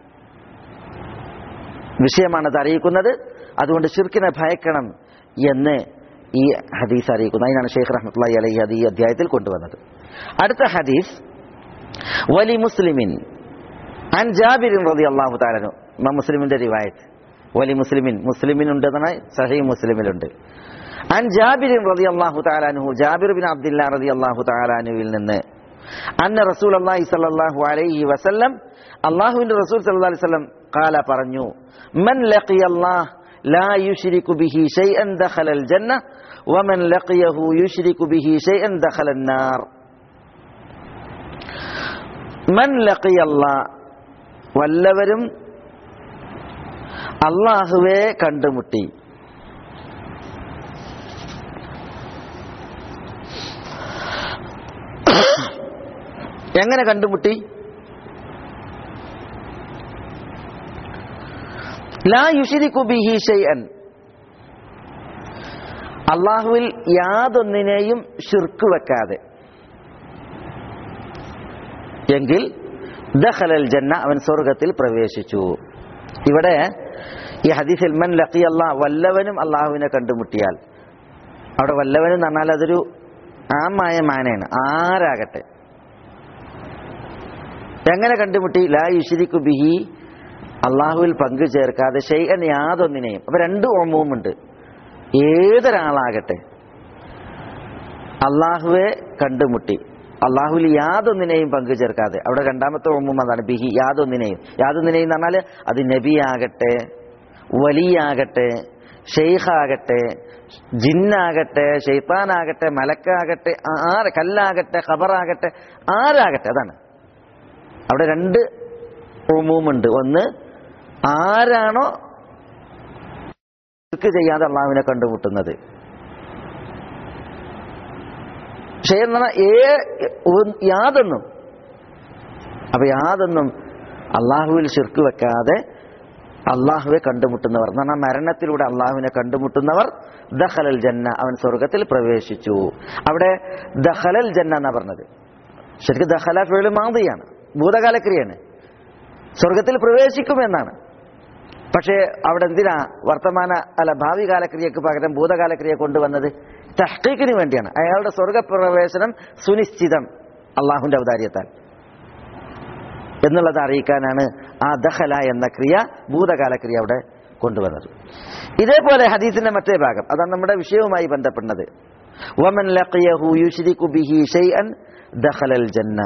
വിഷയമാണ് അത് അറിയിക്കുന്നത് അതുകൊണ്ട് ഷിർക്കിനെ ഭയക്കണം എന്ന് ഈ ഹദീസ് അറിയിക്കുന്നു അതിനാണ് ഷെയ്ഖ് റഹ്മത്തുള്ളി അലൈഹി അത് ഈ അധ്യായത്തിൽ കൊണ്ടുവന്നത് അടുത്ത ഹദീസ് വലി മുസ്ലിമിൻ അൻ ജാബിറിൻ റതി അള്ളാഹു താലനു ഇമാം മുസ്ലിമിന്റെ റിവായത്ത് വലി മുസ്ലിമിൻ മുസ്ലിമിനുണ്ട് എന്നാണ് സഹി മുസ്ലിമിലുണ്ട് അൻ ജാബിറിൻ റതി അള്ളാഹു താലാനുഹു ജാബിർ ബിൻ അബ്ദില്ല റതി അള്ളാഹു താലാനുവിൽ നിന്ന് അന്ന റസൂൽ അള്ളാഹി സല്ലല്ലാഹു അലൈഹി വസല്ലം അള്ളാഹുവിന്റെ റസൂൽ സല്ലല്ലാഹു അലൈഹി വസല്ലം കാല പറഞ്ഞു മൻ ലഖിയ അല്ലാഹ് ലാ യുശ്രികു ബിഹി ഷൈഅൻ ദഖലൽ ജന്ന വമൻ ലഖിയഹു യുശ്രികു ബിഹി ഷൈഅൻ ദഖലൻ നാർ മൻ ലഖിയ അല്ലാഹ് വല്ലവരും അള്ളാഹുവെ കണ്ടുമുട്ടി എങ്ങനെ കണ്ടുമുട്ടി ലാ യുഷിരിക്കു ബിഹി ഷൈഅൻ അള്ളാഹുവിൽ യാതൊന്നിനെയും ഷിർക്ക് വെക്കാതെ എങ്കിൽ ദഖലൽ ജന്ന അവൻ സ്വർഗത്തിൽ പ്രവേശിച്ചു ഇവിടെ ഈ ഹദീസിൽ മൻ ലഖി അള്ളാഹ് വല്ലവനും അള്ളാഹുവിനെ കണ്ടുമുട്ടിയാൽ അവിടെ വല്ലവനും എന്ന് പറഞ്ഞാൽ അതൊരു ആമായ മാനയാണ് ആരാകട്ടെ എങ്ങനെ കണ്ടുമുട്ടി ലാ യുഷിരിക്കു ബിഹി അള്ളാഹുവിൽ പങ്കു ചേർക്കാതെ ഷെയ്യൻ യാതൊന്നിനെയും അപ്പൊ രണ്ട് ഓമവുമുണ്ട് ഏതൊരാളാകട്ടെ അള്ളാഹുവെ കണ്ടുമുട്ടി അള്ളാഹുവിൽ യാതൊന്നിനെയും പങ്കു ചേർക്കാതെ അവിടെ രണ്ടാമത്തെ ഓമും അതാണ് ബിഹി യാതൊന്നിനെയും യാതൊന്നിനെയും എന്ന് പറഞ്ഞാൽ അത് നബിയാകട്ടെ വലിയാകട്ടെ ഷെയ്ഖാകട്ടെ ജിന്നാകട്ടെ ഷെയ്ത്താനാകട്ടെ മലക്കാകട്ടെ ആര് കല്ലാകട്ടെ ഖബറാകട്ടെ ആരാകട്ടെ അതാണ് അവിടെ രണ്ട് ഉമൂമുണ്ട് ഒന്ന് ആരാണോ ഷിർക്ക് ചെയ്യാതെ അള്ളാഹുവിനെ കണ്ടുമുട്ടുന്നത് പക്ഷേ എന്ന് പറഞ്ഞാൽ ഏ ഒ- യാതൊന്നും അപ്പൊ യാതൊന്നും അള്ളാഹുവിൽ ഷിർക്ക് വെക്കാതെ അള്ളാഹുവെ കണ്ടുമുട്ടുന്നവർ എന്ന് പറഞ്ഞാൽ മരണത്തിലൂടെ അള്ളാഹുവിനെ കണ്ടുമുട്ടുന്നവർ ദഹലൽ ജന്ന അവൻ സ്വർഗത്തിൽ പ്രവേശിച്ചു അവിടെ ദഹലൽ ജന്ന എന്നാ പറഞ്ഞത് ശരിക്കും ദഹല ഫേള് മാതിയാണ് ഭൂതകാലക്രിയാണ് സ്വർഗത്തിൽ പ്രവേശിക്കുമെന്നാണ് പക്ഷേ അവിടെ എന്തിനാ വർത്തമാന അല്ല ഭാവി കാലക്രിയക്ക് പകരം ഭൂതകാലക്രിയ കൊണ്ടുവന്നത് തഹ്ക്കീക്കിന് വേണ്ടിയാണ് അയാളുടെ സ്വർഗപ്രവേശനം സുനിശ്ചിതം അള്ളാഹുവിന്റെ ഔദാര്യത്താൽ എന്നുള്ളത് അറിയിക്കാനാണ് ആ ദഹല എന്ന ക്രിയ ഭൂതകാലക്രിയ അവിടെ കൊണ്ടുവന്നത് ഇതേപോലെ ഹദീസിന്റെ മറ്റേ ഭാഗം അതാണ് നമ്മുടെ വിഷയവുമായി ബന്ധപ്പെടുന്നത് വമൻ ലഖിയഹു യുശ്രികു ബിഹി ഷൈഅൻ ദഖലൽ ജന്ന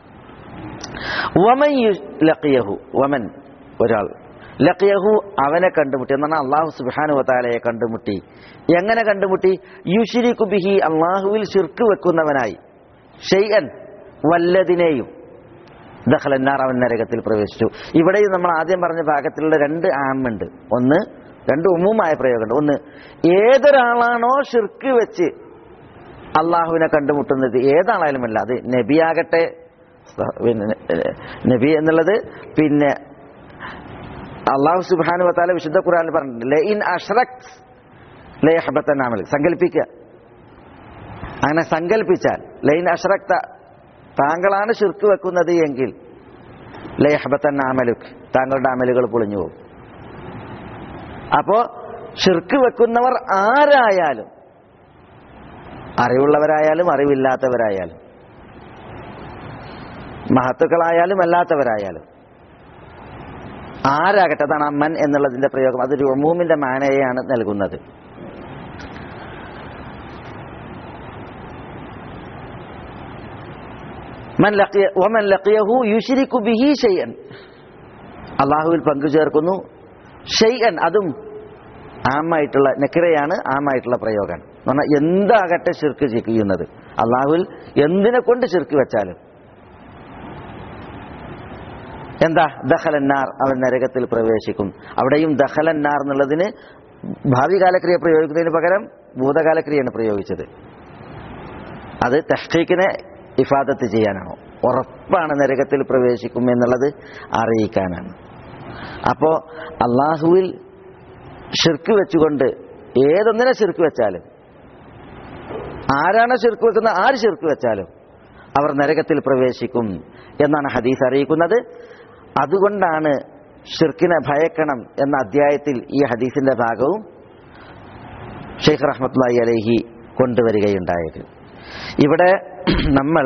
വമൻ യു- ലഖിയഹു വമൻ ഒരാൾ ലഖിയഹു അവനെ കണ്ടുമുട്ടി എന്നാണ് അള്ളാഹു സുബ്ഹാനഹു വതആലയെ കണ്ടുമുട്ടി എങ്ങനെ കണ്ടുമുട്ടി യുശ്രികു ബിഹി അള്ളാഹുവിൽ ശിർക്ക് വെക്കുന്നവനായി ഷെയ്യൻ വല്ലതിനെയും ദഹലന്നാർ അവൻ നരകത്തിൽ പ്രവേശിച്ചു ഇവിടെയും നമ്മൾ ആദ്യം പറഞ്ഞ ഭാഗത്തിലുള്ള രണ്ട് ആമുണ്ട് ഒന്ന് രണ്ട് ഉമ്മുമായ പ്രയോഗമുണ്ട് ഒന്ന് ഏതൊരാളാണോ ഷിർക്ക് വെച്ച് അള്ളാഹുവിനെ കണ്ടുമുട്ടുന്നത് ഏതാളായാലുമല്ല അത് നബിയാകട്ടെ സ- പിന്നെ ഏഹ്, നബി എന്നുള്ളത് പിന്നെ അള്ളാഹു സുബാനു വത്താല വിശുദ്ധ ഖുറാനിൽ പറഞ്ഞിട്ടുണ്ട് ലൈൻ അഷ്റക് ലയഹബത്തൻ അമൽ സങ്കല്പിക്കുക അങ്ങനെ സങ്കല്പിച്ചാൽ ലൈൻ അഷ്റക്ത താങ്കളാണ് ഷിർക്ക് വെക്കുന്നത് എങ്കിൽ ലയഹബത്തൻ അമലുക് താങ്കളുടെ അമലുകൾ പൊളിഞ്ഞു പോകും അപ്പോ ഷിർക്ക് വെക്കുന്നവർ ആരായാലും അറിവുള്ളവരായാലും അറിവില്ലാത്തവരായാലും മഹത്തുക്കളായാലും അല്ലാത്തവരായാലും ആരാകട്ടെ അതാണ് അമ്മൻ എന്നുള്ളതിന്റെ പ്രയോഗം അതൊരു ഉമൂമിന്റെ മാനയെയാണ് നൽകുന്നത് മൻ ലഖിയ വമൻ ലഖിയഹു യുശ്രികു ബിഹി ഷൈഅൻ അള്ളാഹുവിൽ പങ്കു ചേർക്കുന്നു ഷൈഅൻ അതും ആമായിട്ടുള്ള നെക്കിറയാണ് ആമായിട്ടുള്ള പ്രയോഗം എന്ന് പറഞ്ഞാൽ എന്താകട്ടെ ശിർക്ക് ചെയ്യുന്നത് അള്ളാഹുവിൽ എന്തിനെ കൊണ്ട് ശിർക്ക് വെച്ചാലും എന്താ ദഹലന്നാർ അവൻ നരകത്തിൽ പ്രവേശിക്കും അവിടെയും ദഹലന്നാർ എന്നുള്ളതിന് ഭാവി കാലക്രിയ പ്രയോഗിക്കുന്നതിന് പകരം ഭൂതകാലക്രിയയാണ് പ്രയോഗിച്ചത് അത് തഹ്ഖീഖിനെ ഇഫാദത്ത് ചെയ്യാനാണോ ഉറപ്പാണ് നരകത്തിൽ പ്രവേശിക്കും എന്നുള്ളത് അറിയിക്കാനാണ് അപ്പോ അള്ളാഹുവിൽ ഷിർക്ക് വെച്ചുകൊണ്ട് ഏതൊന്നിനെ ഷിർക്ക് വെച്ചാലും ആരാണ് ഷിർക്ക് വെക്കുന്നത് ആര് ഷിർക്ക് വെച്ചാലും അവർ നരകത്തിൽ പ്രവേശിക്കും എന്നാണ് ഹദീസ് അറിയിക്കുന്നത് അതുകൊണ്ടാണ് ഷിർക്കിനെ ഭയക്കണം എന്ന അധ്യായത്തിൽ ഈ ഹദീസിന്റെ ഭാഗവും ഷെയ്ഖ് റഹ്മത്തുള്ളി അലൈഹി കൊണ്ടുവരികയുണ്ടായത് ഇവിടെ നമ്മൾ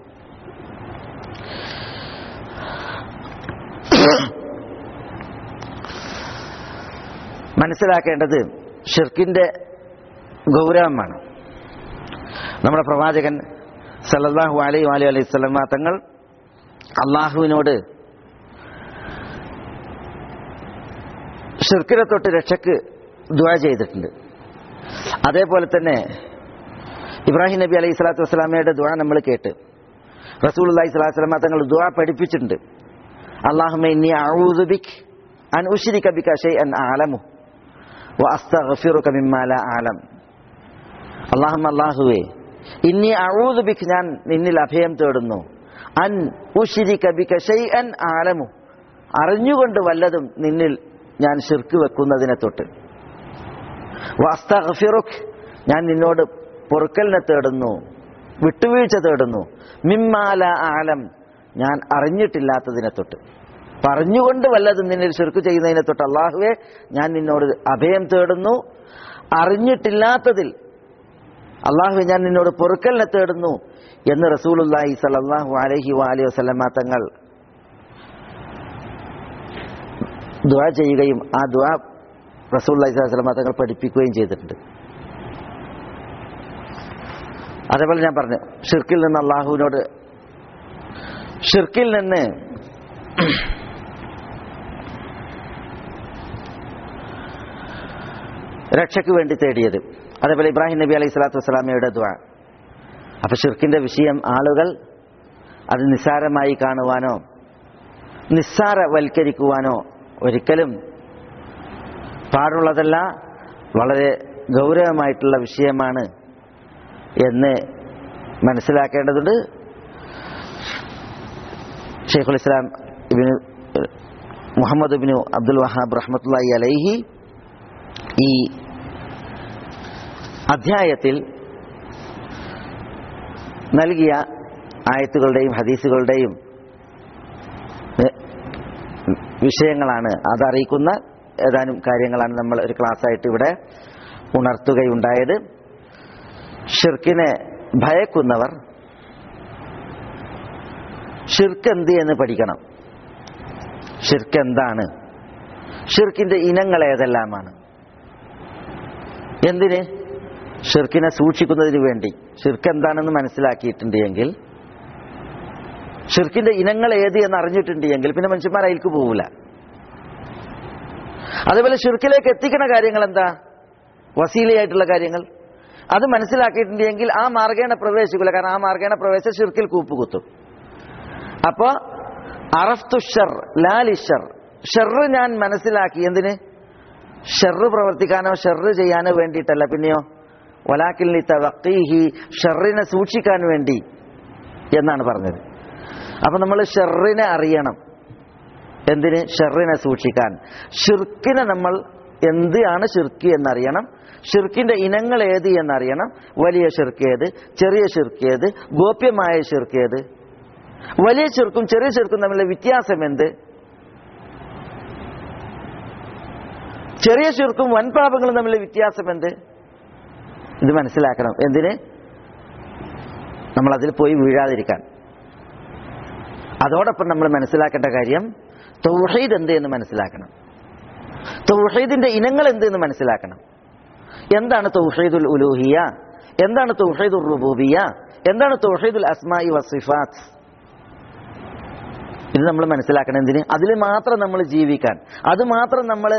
മനസ്സിലാക്കേണ്ടത് ഷിർക്കിന്റെ ഗൗരവമാണ് നമ്മുടെ പ്രവാചകൻ സല്ലല്ലാഹു അലൈഹി അലൈഹി അലൈഹി സ്വലമ തങ്ങൾ അള്ളാഹുവിനോട് ഷിർക്കിനെ തൊട്ട് രക്ഷക്ക് ദുആ ചെയ്തിട്ടുണ്ട് അതേപോലെ തന്നെ ഇബ്രാഹിം നബി അലൈഹി സ്വലാത്തു വസ്സലാമയുടെ ദുആ നമ്മൾ കേട്ട് റസൂൽ അലൈഹി സ്വലാത്തു വസ്സലാമ തങ്ങൾ ദുആ പഠിപ്പിച്ചിട്ടുണ്ട് അള്ളാഹുമ ഇന്നി അഊദു ബിക് അൻ ഉശ്രിക ബിക ഷൈഅൻ അഅലമു വഅസ്തഗ്ഫിറുക മിമ്മാ ലാ അഅലം അള്ളാഹുമ്മ അല്ലാഹുവേ ഇന്നി അഊദു ബിക് ഞാൻ നിന്നിൽ അഭയം തേടുന്നു അൻ ഉശ്രിക ബിക ഷൈഅൻ അഅലമു അറിഞ്ഞുകൊണ്ട് വല്ലതും നിന്നിൽ ഞാൻ ശിർക്ക് വെക്കുന്നതിനെ തൊട്ട് വസ്തഗ്ഫിറുക് ഞാൻ നിന്നോട് പൊറുക്കലിനെ തേടുന്നു വിട്ടുവീഴ്ച തേടുന്നു മിമ്മാല ആലം ഞാൻ അറിഞ്ഞിട്ടില്ലാത്തതിനെ തൊട്ട് പറഞ്ഞുകൊണ്ട് വല്ലതും നിന്നിൽ ശിർക്ക് ചെയ്യുന്നതിനെ തൊട്ട് അള്ളാഹുവെ ഞാൻ നിന്നോട് അഭയം തേടുന്നു അറിഞ്ഞിട്ടില്ലാത്തതിൽ അള്ളാഹുവെ ഞാൻ നിന്നോട് പൊറുക്കലിനെ തേടുന്നു എന്ന് റസൂലുല്ലാഹി സല്ലല്ലാഹു അലൈഹി വാലി വസല്ലമ തങ്ങൾ ദുആ ചെയ്യുകയും ആ ദുആ റസൂലുള്ളാഹി സ്വല്ലല്ലാഹു അലൈഹി വസല്ലമ തങ്ങൾ പഠിപ്പിക്കുകയും ചെയ്തിട്ടുണ്ട് അതേപോലെ ഞാൻ പറഞ്ഞു ഷിർക്കിൽ നിന്ന് അള്ളാഹുവിനോട് ഷിർക്കിൽ നിന്ന് രക്ഷയ്ക്ക് വേണ്ടി തേടിയത് അതേപോലെ ഇബ്രാഹിം നബി അലൈഹി സ്വലാത്തു വസ്സലാമയുടെ ദ്വാ അപ്പൊ ഷിർക്കിന്റെ വിഷയം ആളുകൾ അത് നിസ്സാരമായി കാണുവാനോ നിസ്സാരവൽക്കരിക്കുവാനോ ഒരിക്കലും പാടുള്ളതല്ല വളരെ ഗൗരവമായിട്ടുള്ള വിഷയമാണ് എന്ന് മനസ്സിലാക്കേണ്ടതുണ്ട് ഷെയ്ഖുൽ ഇസ്ലാം ഇബിന് മുഹമ്മദ് ഇബിനു അബ്ദുൽ വഹാബ് റഹ്മത്തുള്ളി അലൈഹി ഈ അധ്യായത്തിൽ നൽകിയ ആയത്തുകളുടെയും ഹദീസുകളുടെയും വിഷയങ്ങളാണ് അതറിയിക്കുന്ന ഏതാനും കാര്യങ്ങളാണ് നമ്മൾ ഒരു ക്ലാസ് ആയിട്ട് ഇവിടെ ഉണർത്തുകയുണ്ടായത് ഷിർക്കിനെ ഭയക്കുന്നവർ ഷിർക്ക് എന്ത് എന്ന് പഠിക്കണം ഷിർക്ക് എന്താണ് ഷിർക്കിന്റെ ഇനങ്ങൾ ഏതെല്ലാമാണ് എന്തിന് ഷിർക്കിനെ സൂക്ഷിക്കുന്നതിന് വേണ്ടി ഷിർക്ക് എന്താണെന്ന് മനസ്സിലാക്കിയിട്ടുണ്ട് എങ്കിൽ ഷിർക്കിന്റെ ഇനങ്ങൾ ഏത് എന്ന് അറിഞ്ഞിട്ടുണ്ട് എങ്കിൽ പിന്നെ മനുഷ്യന്മാർ അതിലേക്ക് പോവില്ല അതേപോലെ ഷിർക്കിലേക്ക് എത്തിക്കുന്ന കാര്യങ്ങൾ എന്താ വസീലയായിട്ടുള്ള കാര്യങ്ങൾ അത് മനസ്സിലാക്കിയിട്ടുണ്ടെങ്കിൽ ആ മാർഗേണ പ്രവേശിക്കില്ല കാരണം ആ മാർഗേണ പ്രവേശിച്ച ഷിർക്കിൽ കൂപ്പുകുത്തും അപ്പോ അറഫ്തു ഷർ ലാലി ഷർ ഷെറ് ഞാൻ മനസ്സിലാക്കി എന്തിന് ഷെറ് പ്രവർത്തിക്കാനോ ഷെറ് ചെയ്യാനോ വേണ്ടിയിട്ടല്ല പിന്നെയോ വലാക്കിൽ തവക്കീഹി ഷെറിനെ സൂക്ഷിക്കാൻ വേണ്ടി എന്നാണ് പറഞ്ഞത് അപ്പൊ നമ്മൾ ഷെറിനെ അറിയണം എന്തിന് ഷെറിനെ സൂക്ഷിക്കാൻ ഷിർക്കിനെ നമ്മൾ എന്താണ് ഷിർക്ക് എന്നറിയണം ഷിർക്കിന്റെ ഇനങ്ങൾ ഏത് എന്നറിയണം വലിയ ഷിർക്ക് ഏത് ചെറിയ ഷിർക്ക് ഏത് ഗോപ്യമായ ഷിർക്ക് ഏത് വലിയ ചെറുക്കും ചെറിയ ചെറുക്കും തമ്മിലുള്ള വ്യത്യാസം എന്ത് ചെറിയ ചെറുക്കും വൻപാപങ്ങളും തമ്മിലുള്ള വ്യത്യാസം എന്ത് ഇത് മനസ്സിലാക്കണം എന്തിന് നമ്മൾ അതിൽ പോയി വീഴാതിരിക്കാൻ അതോടൊപ്പം നമ്മൾ മനസ്സിലാക്കേണ്ട കാര്യം തൗഹീദ് എന്ത് എന്ന് മനസ്സിലാക്കണം തൗഹീദിന്റെ ഇനങ്ങൾ എന്ത് എന്ന് മനസ്സിലാക്കണം എന്താണ് തൗഹീദുൽ ഉലൂഹിയ എന്താണ് തൗഹീദുൽ റുബൂബിയ എന്താണ് തൗഹീദുൽ അസ്മായി വസിഫാത്ത് ഇത് നമ്മൾ മനസ്സിലാക്കണം എന്തിന് അതിൽ മാത്രം നമ്മൾ ജീവിക്കാൻ അത് മാത്രം നമ്മൾ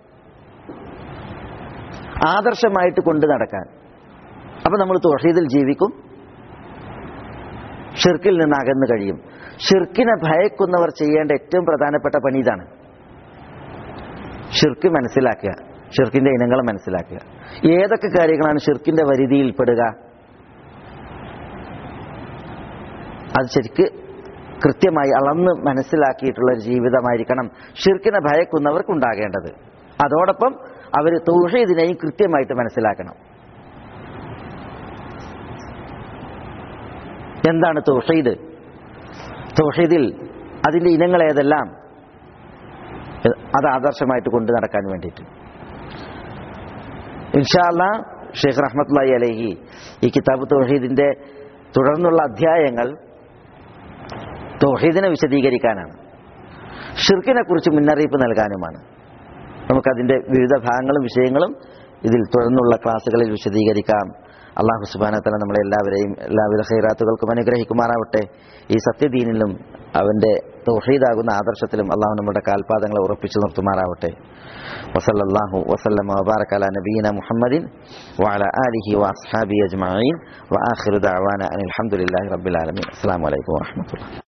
ആദർശമായിട്ട് കൊണ്ടു നടക്കാൻ അപ്പൊ നമ്മൾ തൊഹീദിൽ ജീവിക്കും ഷിർക്കിൽ നിന്ന് അകന്നു കഴിയും ഷിർക്കിനെ ഭയക്കുന്നവർ ചെയ്യേണ്ട ഏറ്റവും പ്രധാനപ്പെട്ട പണി ഇതാണ് ഷിർക്ക് മനസ്സിലാക്കുക ഷിർക്കിന്റെ ഇനങ്ങൾ മനസ്സിലാക്കുക ഏതൊക്കെ കാര്യങ്ങളാണ് ഷിർക്കിന്റെ പരിധിയിൽപ്പെടുക അത് ശരിക്ക് കൃത്യമായി അളന്ന് മനസ്സിലാക്കിയിട്ടുള്ള ഒരു ജീവിതമായിരിക്കണം ഷിർക്കിനെ ഭയക്കുന്നവർക്കുണ്ടാകേണ്ടത് അതോടൊപ്പം അവർ തൗഹീദിനെയും കൃത്യമായിട്ട് മനസ്സിലാക്കണം എന്താണ് തൗഹീദ് തൗഹീദിൽ അതിന്റെ ഇനങ്ങൾ ഏതെല്ലാം അത് ആദർശമായിട്ട് കൊണ്ടു നടക്കാൻ വേണ്ടിയിട്ട് ഇൻഷാല്ല ഷെയ്ഖ് റഹ്മത്തുള്ളി അലഹി ഈ കിതാബ് തൗഹീദിന്റെ തുടർന്നുള്ള അധ്യായങ്ങൾ തൗഹീദിനെ വിശദീകരിക്കാനാണ് ഷിർക്കിനെ കുറിച്ച് മുന്നറിയിപ്പ് നൽകാനുമാണ് നമുക്കതിന്റെ വിവിധ ഭാഗങ്ങളും വിഷയങ്ങളും ഇതിൽ തുടർന്നുള്ള ക്ലാസ്സുകളിൽ വിശദീകരിക്കാം അള്ളാഹു സുബാനത്തല നമ്മളെ എല്ലാവരെയും എല്ലാവിധ ഹൈറാത്തുകൾക്കും അനുഗ്രഹിക്കുമാറാവട്ടെ ഈ സത്യദീനിലും അവന്റെ തൗഹീദാകുന്ന ആദർശത്തിലും അള്ളാഹു നമ്മുടെ കാൽപാദങ്ങളെ ഉറപ്പിച്ചു നിർത്തുമാറാവട്ടെ വസല്ലാഹു വസല്ലമ വബാറക അല നബീന മുഹമ്മദിൻ വഅല ആലിഹി വഅസ്ഹാബി അജ്മഈൻ വആഖിറു ദഅവാന അനിൽ ഹംദുലില്ലാഹി റബ്ബിൽ ആലമീൻ അസ്സലാമു അലൈക്കും വറഹ്മത്തുള്ളാഹി